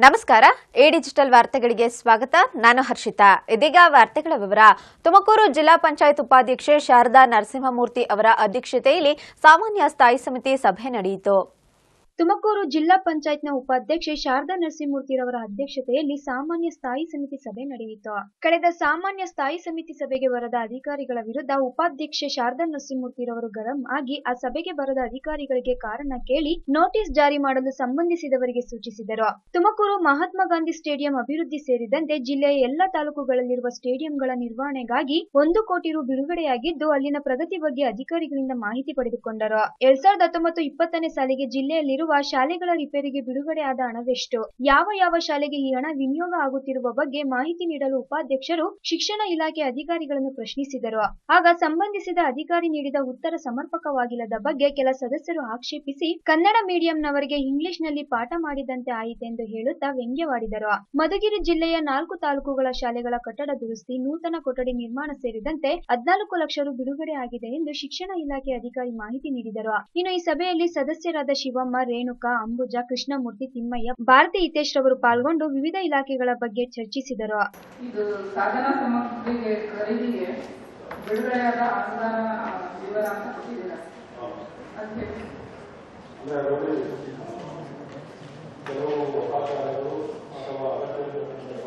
ನಮಸ್ಕಾರ A digital ವಾರ್ತೆಗಳಿಗೆ ಸ್ವಾಗತ ನಾನು ಹರ್ಷಿತಾ ಇದೀಗ ವಾರ್ತೆಗಳ ವಿವರ ತುಮಕೂರು ಜಿಲ್ಲಾ ಪಂಚಾಯತ್ ಉಪಾಧ್ಯಕ್ಷೆ ಶಾರದಾ ನರಸಿಂಹಮೂರ್ತಿ ಅವರ ಅಧ್ಯಕ್ಷತೆಯಲ್ಲಿ ಸಾಮಾನ್ಯ ಸ್ಥಾಯಿ ಸಮಿತಿ ಸಭೆ ನಡೆಯಿತು ತುಮಕೂರು ಜಿಲ್ಲಾ ಪಂಚಾಯತ್ನ ಉಪಾಧ್ಯಕ್ಷೆ ಶಾರದಾ ನರಸಿಂಹಮೂರ್ತಿರವರ ಅಧ್ಯಕ್ಷತೆಯಲ್ಲಿ ಸಾಮಾನ್ಯ ಸ್ಥಾಯಿ ಸಮಿತಿ ಸಭೆ ನಡೆಯಿತು ಕಳೆದ ಸಾಮಾನ್ಯ ಸ್ಥಾಯಿ ಸಮಿತಿ ಸಭೆಗೆ ಬರದ ಅಧಿಕಾರಿಗಳ ವಿರುದ್ಧ ಉಪಾಧ್ಯಕ್ಷೆ ಶಾರದಾ ನರಸಿಂಹಮೂರ್ತಿರವರು ಗರಂ ಆಗಿ ಆ ಸಭೆಗೆ ಬರದ ಅಧಿಕಾರಿಗಳಿಗೆ ಕಾರಣ ಕೇಳಿ ನೋಟಿಸ್ ಜಾರಿ ಮಾಡಲು ಸಂಬಂಧಿಸಿದವರಿಗೆ ಸೂಚಿಸಿದರು ತುಮಕೂರು ಮಹಾತ್ಮ ಗಾಂಧಿ ಸ್ಟೇಡಿಯಂ ಅಭಿವೃದ್ಧಿ ಸೇರಿದಂತೆ ಜಿಲ್ಲೆಯ ಎಲ್ಲ ತಾಲೂಕುಗಳಲ್ಲಿರುವ ಸ್ಟೇಡಿಯಂಗಳ ನಿರ್ವಹಣೆಗಾಗಿ ಒಂದು ಕೋಟಿ ರು ಬಿಡುಗಡೆಯಾಗಿದ್ದು ಅಲ್ಲಿನ ಪ್ರಗತಿ ಬಗ್ಗೆ ಅಧಿಕಾರಿಗಳಿಂದ ಮಾಹಿತಿ ಪಡೆದುಕೊಂಡರು ಎರಡ್ ಸಾವಿರದ ಹತ್ತೊಂಬತ್ತು ಇಪ್ಪತ್ತನೇ ಸಾಲಿಗೆ ಜಿಲ್ಲೆಯಲ್ಲಿರುವ ಶಾಲೆಗಳ ರಿಪೇರಿಗೆ ಬಿಡುಗಡೆ ಆದ ಹಣವೆಷ್ಟು ಯಾವ ಯಾವ ಶಾಲೆಗೆ ಈ ಹಣ ವಿನಿಯೋಗ ಆಗುತ್ತಿರುವ ಬಗ್ಗೆ ಮಾಹಿತಿ ನೀಡಲು ಉಪಾಧ್ಯಕ್ಷರು ಶಿಕ್ಷಣ ಇಲಾಖೆ ಅಧಿಕಾರಿಗಳನ್ನು ಪ್ರಶ್ನಿಸಿದರು ಆಗ ಸಂಬಂಧಿಸಿದ ಅಧಿಕಾರಿ ನೀಡಿದ ಉತ್ತರ ಸಮರ್ಪಕವಾಗಿಲ್ಲದ ಬಗ್ಗೆ ಕೆಲ ಸದಸ್ಯರು ಆಕ್ಷೇಪಿಸಿ ಕನ್ನಡ ಮೀಡಿಯಂನವರಿಗೆ ಇಂಗ್ಲಿಷ್ನಲ್ಲಿ ಪಾಠ ಮಾಡಿದಂತೆ ಆಯಿತೆಂದು ಹೇಳುತ್ತಾ ವ್ಯಂಗ್ಯವಾಡಿದರು ಮಧುಗಿರಿ ಜಿಲ್ಲೆಯ ನಾಲ್ಕು ತಾಲೂಕುಗಳ ಶಾಲೆಗಳ ಕಟ್ಟಡ ದುರಸ್ತಿ ನೂತನ ಕೊಠಡಿ ನಿರ್ಮಾಣ ಸೇರಿದಂತೆ ಹದ್ನಾಲ್ಕು ಲಕ್ಷ ರು ಬಿಡುಗಡೆ ಆಗಿದೆ ಎಂದು ಶಿಕ್ಷಣ ಇಲಾಖೆ ಅಧಿಕಾರಿ ಮಾಹಿತಿ ನೀಡಿದರು ಇನ್ನು ಈ ಸಭೆಯಲ್ಲಿ ಸದಸ್ಯರಾದ ಶಿವಮ್ಮ ರೇಣುಕಾ ಅಂಬುಜಾ ಕೃಷ್ಣಮೂರ್ತಿ ತಿಮ್ಮಯ್ಯ ಭಾರತಿ ಹಿತೇಶ್ ರವರು ಪಾಲ್ಗೊಂಡು ವಿವಿಧ ಇಲಾಖೆಗಳ ಬಗ್ಗೆ ಚರ್ಚಿಸಿದರು ಇದು ಸಾಧನ ಸಾಮಗ್ರಿಗೆ ಖರೀದಿಗೆ ಬಿಡುಗಡೆಯಾದ ಅನುದಾನ ವಿವರ ಅಂತ ಕೊಟ್ಟಿದ್ದೀರಾ ಅದಕ್ಕೆ ಅಂದರೆ ಅದರಲ್ಲಿ ಕೆಲವು ಹೊಸ ಶಾಲೆಗಳು ಅಥವಾ ಅಗತ್ಯ